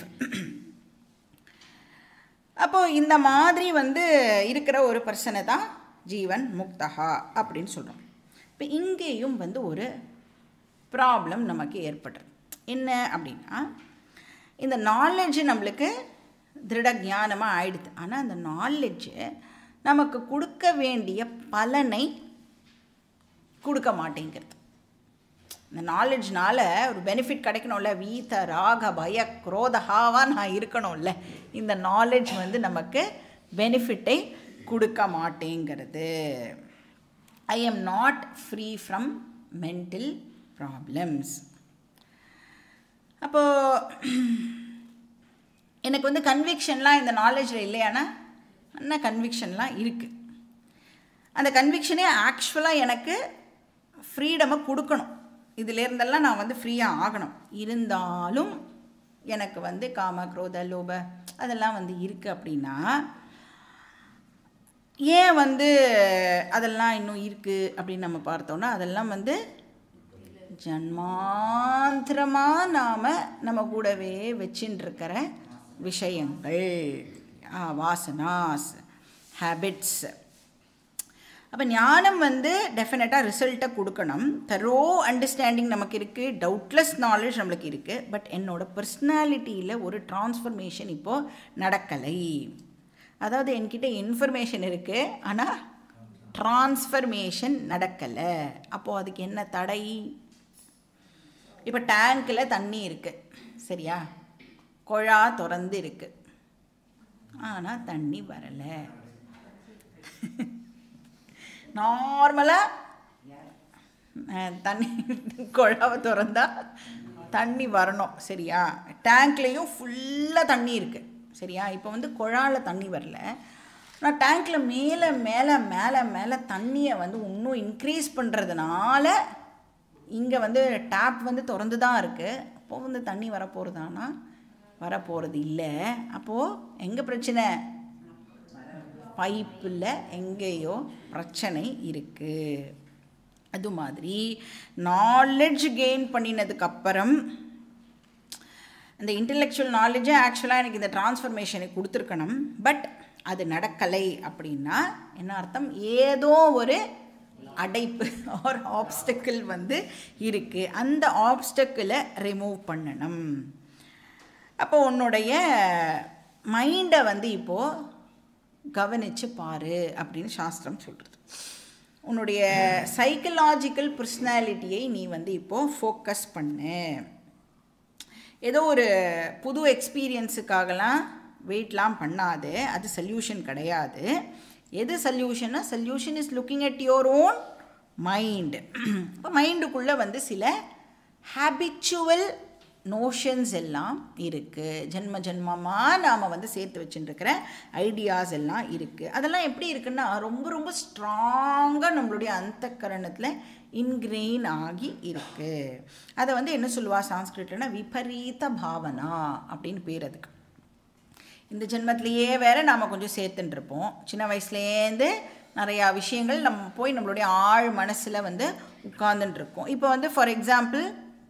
அப்போது இந்த மாதிரி வந்து இருக்கிற ஒரு பர்சனை தான் ஜீவன் முக்தகா அப்படின்னு சொல்கிறோம் இப்போ இங்கேயும் வந்து ஒரு ப்ராப்ளம் நமக்கு ஏற்படுறது என்ன அப்படின்னா இந்த நாலேஜ் நம்மளுக்கு திருட ஞானமாக ஆயிடுது ஆனால் அந்த நாலேஜு நமக்கு கொடுக்க வேண்டிய பலனை கொடுக்க மாட்டேங்கிறது இந்த நாலேஜ்னால ஒரு பெனிஃபிட் கிடைக்கணும்ல வீத ராக பய குரோதகாவாக நான் இருக்கணும்ல இந்த நாலேஜ் வந்து நமக்கு பெனிஃபிட்டை கொடுக்க மாட்டேங்கிறது I am not free from mental problems அப்போது எனக்கு வந்து கன்விக்ஷன்லாம் இந்த நாலேஜில் இல்லையானா என்ன கன்விக்ஷன்லாம் இருக்குது அந்த கன்விக்ஷனே ஆக்சுவலாக எனக்கு ஃப்ரீடமை கொடுக்கணும் இதிலேருந்தெல்லாம் நான் வந்து ஃப்ரீயாக ஆகணும் இருந்தாலும் எனக்கு வந்து காம குரோத லோப அதெல்லாம் வந்து இருக்குது அப்படின்னா ஏன் வந்து அதெல்லாம் இன்னும் இருக்குது அப்படின்னு நம்ம பார்த்தோன்னா அதெல்லாம் வந்து ஜன்மாந்திரமாக நாம் நம்ம கூடவே வச்சுட்டு இருக்கிற விஷயங்கள் வாசனாஸ் ஹேபிட்ஸ் அப்போ ஞானம் வந்து டெஃபினட்டாக ரிசல்ட்டை கொடுக்கணும் தரோ அண்டர்ஸ்டாண்டிங் நமக்கு இருக்குது டவுட்லெஸ் நாலேஜ் நம்மளுக்கு இருக்குது பட் என்னோட பர்சனாலிட்டியில் ஒரு டிரான்ஸ்ஃபர்மேஷன் இப்போது நடக்கலை அதாவது என்கிட்ட இன்ஃபர்மேஷன் இருக்குது ஆனால் டிரான்ஸ்ஃபர்மேஷன் நடக்கலை அப்போது அதுக்கு என்ன தடை இப்போ டேங்க்கில் தண்ணி இருக்குது சரியா குழா திறந்து இருக்குது ஆனால் தண்ணி வரலை நார்மலாக தண்ணி குழாவை திறந்தா தண்ணி வரணும் சரியா டேங்க்லேயும் ஃபுல்லாக தண்ணி இருக்குது சரியா இப்போ வந்து குழாவில் தண்ணி வரல ஆனால் டேங்க்கில் மேலே மேலே மேலே மேலே தண்ணியை வந்து இன்னும் இன்க்ரீஸ் பண்ணுறதுனால இங்கே வந்து டேப் வந்து திறந்து தான் இருக்குது அப்போது வந்து தண்ணி வரப்போகிறதானா வரப்போகிறது இல்லை அப்போது எங்கே பிரச்சனை பைப்பில் எங்கேயோ பிரச்சனை இருக்குது அது மாதிரி நாலெட்ஜ் கெயின் பண்ணினதுக்கப்புறம் இந்த இன்டெலெக்சுவல் நாலேஜை ஆக்சுவலாக எனக்கு இந்த டிரான்ஸ்ஃபர்மேஷனை கொடுத்துருக்கணும் பட் அது நடக்கலை அப்படின்னா என்ன அர்த்தம் ஏதோ ஒரு அடைப்பு ஒரு ஆப்ஸ்டக்கிள் வந்து இருக்குது அந்த ஆப்ஸ்டக்கிளை ரிமூவ் பண்ணணும் அப்போ உன்னுடைய மைண்டை வந்து இப்போது கவனித்து பாரு அப்படின்னு சாஸ்திரம் சொல்கிறது உன்னுடைய சைக்கலாஜிக்கல் பர்சனாலிட்டியை நீ வந்து இப்போது ஃபோக்கஸ் பண்ணு ஏதோ ஒரு புது எக்ஸ்பீரியன்ஸுக்காகலாம் வெயிட்லாம் பண்ணாது அது சொல்யூஷன் கிடையாது எது சொல்யூஷன்னா solution is looking at your own mind இப்போ மைண்டுக்குள்ளே வந்து சில ஹேபிச்சுவல் நோஷன்ஸ் எல்லாம் இருக்குது ஜென்ம ஜென்மமாக நாம் வந்து சேர்த்து வச்சுட்டுருக்கிற ஐடியாஸ் எல்லாம் இருக்குது அதெல்லாம் எப்படி இருக்குன்னா ரொம்ப ரொம்ப ஸ்ட்ராங்காக நம்மளுடைய அந்த கரணத்தில் இன்க்ரெயின் ஆகி இருக்குது அதை வந்து என்ன சொல்லுவா சான்ஸ்கிரிட்னா விபரீத பாவனா அப்படின்னு பேர் அதுக்கு இந்த ஜென்மத்திலேயே வேற நாம் கொஞ்சம் சேர்த்துட்டுருப்போம் சின்ன வயசுலேருந்து நிறையா விஷயங்கள் நம்ம போய் நம்மளுடைய ஆழ் மனசில் வந்து உட்கார்ந்துட்டுருக்கோம் இப்போ வந்து ஃபார் எக்ஸாம்பிள்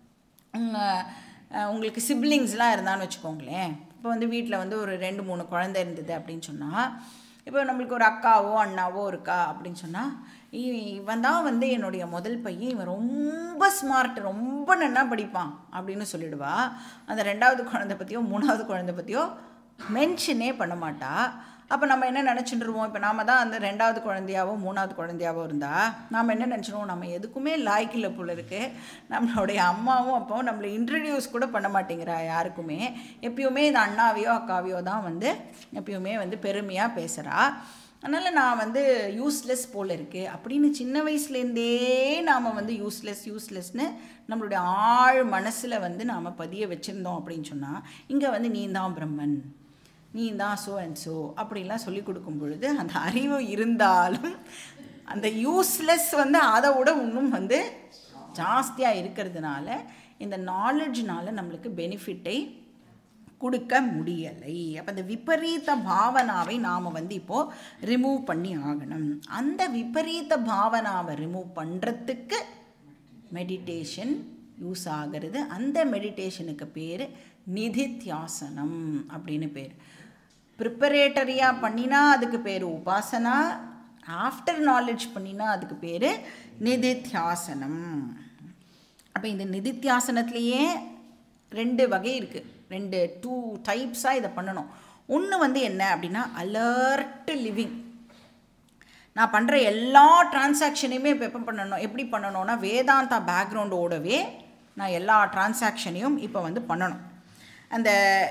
உங்களுக்கு சிப்ளிங்ஸ்லாம் இருந்தான்னு வச்சுக்கோங்களேன் இப்போ வந்து வீட்டில் வந்து ஒரு ரெண்டு மூணு குழந்தை இருந்தது அப்படின்னு சொன்னால் இப்போ நம்மளுக்கு ஒரு அக்காவோ அண்ணாவோ இருக்கா அப்படின்னு சொன்னால் இவன் தான் வந்து என்னுடைய முதல் பையன் இவன் ரொம்ப ஸ்மார்ட் ரொம்ப நன்னா படிப்பான் அப்படின்னு சொல்லிடுவா அந்த ரெண்டாவது குழந்தை பற்றியோ மூணாவது குழந்தை பற்றியோ மென்ஷனே பண்ண மாட்டா அப்போ நம்ம என்ன நினச்சிட்டுருவோம் இப்போ நாம தான் அந்த ரெண்டாவது குழந்தையாவோ மூணாவது குழந்தையாவோ இருந்தால் நாம் என்ன நினச்சிடுவோம் நம்ம எதுக்குமே லாய்க்கில்ல போல இருக்குது நம்மளுடைய அம்மாவும் அப்பாவும் நம்மளை இன்ட்ரடியூஸ் கூட பண்ண மாட்டேங்கிறா யாருக்குமே எப்பயுமே இந்த அண்ணாவையோ அக்காவையோ தான் வந்து எப்பயுமே வந்து பெருமையாக பேசுகிறா அதனால் நான் வந்து யூஸ்லெஸ் போல் இருக்குது அப்படின்னு சின்ன வயசுலேருந்தே நாம் வந்து யூஸ்லெஸ் யூஸ்லெஸ்னு நம்மளுடைய ஆழ் மனசில் வந்து நாம் பதிய வச்சுருந்தோம் அப்படின்னு சொன்னால் இங்கே வந்து நீ தான் பிரம்மன் நீ தான் ஸோ அண்ட் ஸோ அப்படிலாம் சொல்லி கொடுக்கும் பொழுது அந்த அறிவு இருந்தாலும் அந்த யூஸ்லெஸ் வந்து அதை விட இன்னும் வந்து ஜாஸ்தியாக இருக்கிறதுனால இந்த நாலேஜ்னால நம்மளுக்கு பெனிஃபிட்டை கொடுக்க முடியலை அப்போ அந்த விபரீத பாவனாவை நாம் வந்து இப்போது ரிமூவ் பண்ணி ஆகணும் அந்த விபரீத பாவனாவை ரிமூவ் பண்ணுறதுக்கு மெடிடேஷன் யூஸ் ஆகிறது அந்த மெடிடேஷனுக்கு பேர் நிதித்தியாசனம் அப்படின்னு பேர் ப்ரிப்பரேட்டரியாக பண்ணினா அதுக்கு பேர் உபாசனா ஆஃப்டர் நாலேஜ் பண்ணினா அதுக்கு பேர் நிதித்தியாசனம் அப்போ இந்த நிதித்தியாசனத்துலேயே ரெண்டு வகை இருக்குது ரெண்டு டூ டைப்ஸாக இதை பண்ணணும் ஒன்று வந்து என்ன அப்படின்னா அலர்ட் லிவிங் நான் பண்ணுற எல்லா டிரான்சாக்ஷனையுமே இப்போ எப்போ பண்ணணும் எப்படி பண்ணணும்னா வேதாந்தா பேக்ரவுண்டோடவே நான் எல்லா டிரான்சாக்ஷனையும் இப்போ வந்து பண்ணணும் அந்த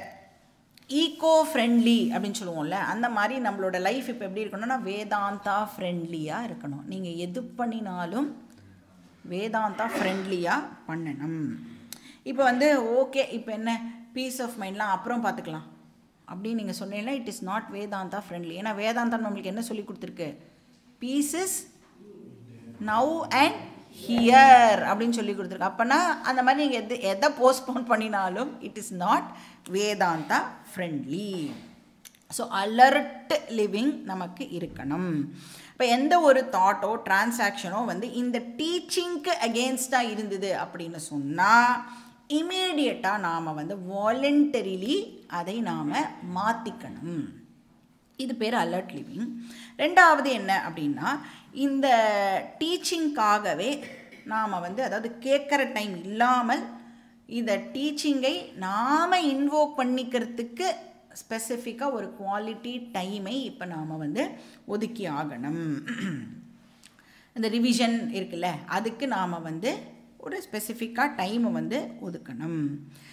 ஈகோ ஃப்ரெண்ட்லி அப்படின்னு சொல்லுவோம்ல அந்த மாதிரி நம்மளோட லைஃப் இப்போ எப்படி இருக்கணும்னா வேதாந்தா ஃப்ரெண்ட்லியாக இருக்கணும் நீங்கள் எது பண்ணினாலும் வேதாந்தா ஃப்ரெண்ட்லியாக பண்ணணும் இப்போ வந்து ஓகே இப்போ என்ன பீஸ் ஆஃப் மைண்ட்லாம் அப்புறம் பார்த்துக்கலாம் அப்படின்னு நீங்கள் சொன்னீங்கன்னா it is not Vedanta friendly ஏன்னா வேதாந்தா நம்மளுக்கு என்ன சொல்லி கொடுத்துருக்கு peace is now and here அப்படின்னு சொல்லி கொடுத்துருக்கு அப்போனா அந்த மாதிரி நீங்கள் எது எதை போஸ்ட்போன் பண்ணினாலும் it is not Vedanta friendly so alert living நமக்கு இருக்கணும் இப்போ எந்த ஒரு தாட்டோ டிரான்சாக்ஷனோ வந்து இந்த டீச்சிங்க்கு அகேன்ஸ்டாக இருந்தது அப்படின்னு சொன்னால் இமீடியட்டாக நாம் வந்து வாலண்டரிலி அதை நாம் மாற்றிக்கணும் இது பேர் அலர்ட் லிவிங் ரெண்டாவது என்ன அப்படின்னா இந்த டீச்சிங்காகவே நாம் வந்து அதாவது கேட்குற டைம் இல்லாமல் இந்த டீச்சிங்கை நாம் இன்வோக் பண்ணிக்கிறதுக்கு ஸ்பெசிஃபிக்காக ஒரு குவாலிட்டி டைமை இப்போ நாம் வந்து ஒதுக்கி ஆகணும் இந்த ரிவிஷன் இருக்குல்ல அதுக்கு நாம் வந்து ஒரு ஸ்பெசிஃபிக்காக டைமை வந்து ஒதுக்கணும்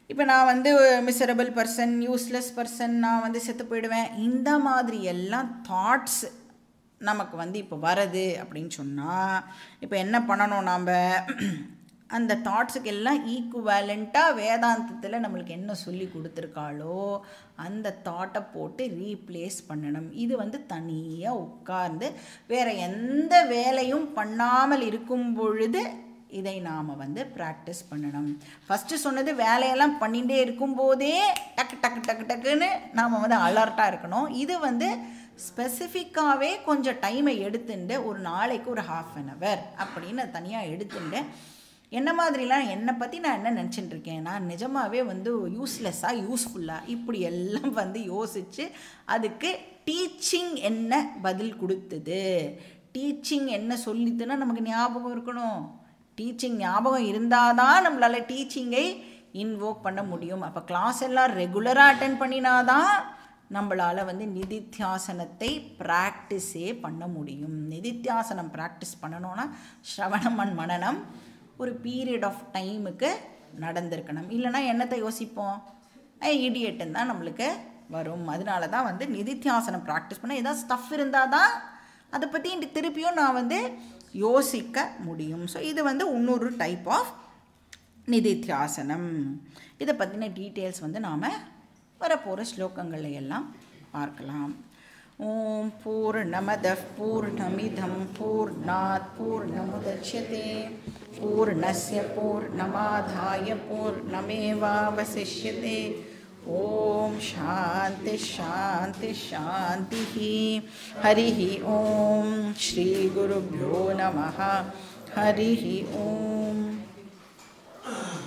இப்போ நான் வந்து மிசரபிள் பர்சன் யூஸ்லெஸ் பர்சன் நான் வந்து செத்து போயிடுவேன் இந்த மாதிரி எல்லாம் தாட்ஸ் நமக்கு வந்து இப்போ வருது அப்படின்னு சொன்னால் இப்போ என்ன பண்ணணும் நாம் அந்த தாட்ஸுக்கு எல்லாம் ஈக்குவேலண்ட்டாக வேதாந்தத்தில் நம்மளுக்கு என்ன சொல்லி கொடுத்துருக்காளோ அந்த தாட்டை போட்டு ரீப்ளேஸ் பண்ணணும் இது வந்து தனியாக உட்கார்ந்து வேறு எந்த வேலையும் பண்ணாமல் இருக்கும் பொழுது இதை நாம் வந்து ப்ராக்டிஸ் பண்ணணும் ஃபஸ்ட்டு சொன்னது வேலையெல்லாம் பண்ணிகிட்டே இருக்கும்போதே டக்கு டக்கு டக்கு டக்குன்னு நாம் வந்து அலர்ட்டாக இருக்கணும் இது வந்து ஸ்பெசிஃபிக்காகவே கொஞ்சம் டைமை எடுத்துட்டு ஒரு நாளைக்கு ஒரு ஹாஃப் அன் ஹவர் அப்படின்னு தனியாக எடுத்துட்டு என்ன மாதிரிலாம் என்னை பற்றி நான் என்ன நினச்சிட்டு இருக்கேன் நான் நிஜமாகவே வந்து யூஸ்லெஸ்ஸாக யூஸ்ஃபுல்லாக இப்படி எல்லாம் வந்து யோசித்து அதுக்கு டீச்சிங் என்ன பதில் கொடுத்தது டீச்சிங் என்ன சொல்லித்துன்னா நமக்கு ஞாபகம் இருக்கணும் டீச்சிங் ஞாபகம் இருந்தால் தான் நம்மளால் டீச்சிங்கை இன்வோக் பண்ண முடியும் அப்போ கிளாஸ் எல்லாம் ரெகுலராக அட்டன் பண்ணினாதான் நம்மளால் வந்து நிதித்தியாசனத்தை ப்ராக்டிஸே பண்ண முடியும் நிதித்தியாசனம் ப்ராக்டிஸ் பண்ணணும்னா ஸ்ரவணம் அண்ட் மனனம் ஒரு பீரியட் ஆஃப் டைமுக்கு நடந்திருக்கணும் இல்லைனா என்னத்தை யோசிப்போம் இடியட்டுன்னு தான் நம்மளுக்கு வரும் அதனால தான் வந்து நிதித்தியாசனம் ப்ராக்டிஸ் பண்ண ஏதாவது ஸ்டஃப் இருந்தால் தான் அதை பற்றி திருப்பியும் நான் வந்து யோசிக்க முடியும் ஸோ இது வந்து இன்னொரு டைப் ஆஃப் நிதித்தியாசனம் இதை பற்றின டீட்டெயில்ஸ் வந்து நாம் வரப்போகிற ஸ்லோகங்களை எல்லாம் பார்க்கலாம் ஓம் பூர்ணமத பூர்ணமிதம் பூர்ணாத் பூர்ணமுதட்சதே பூர்ணஸ்ய பூர்ணமாதாய பூர்ணமேவாவசிஷ்யதே ஓம் சாந்தி சாந்தி சாந்தி ஹரி ஓம் ஸ்ரீ குருभ्यो நம ஹரி ஓம்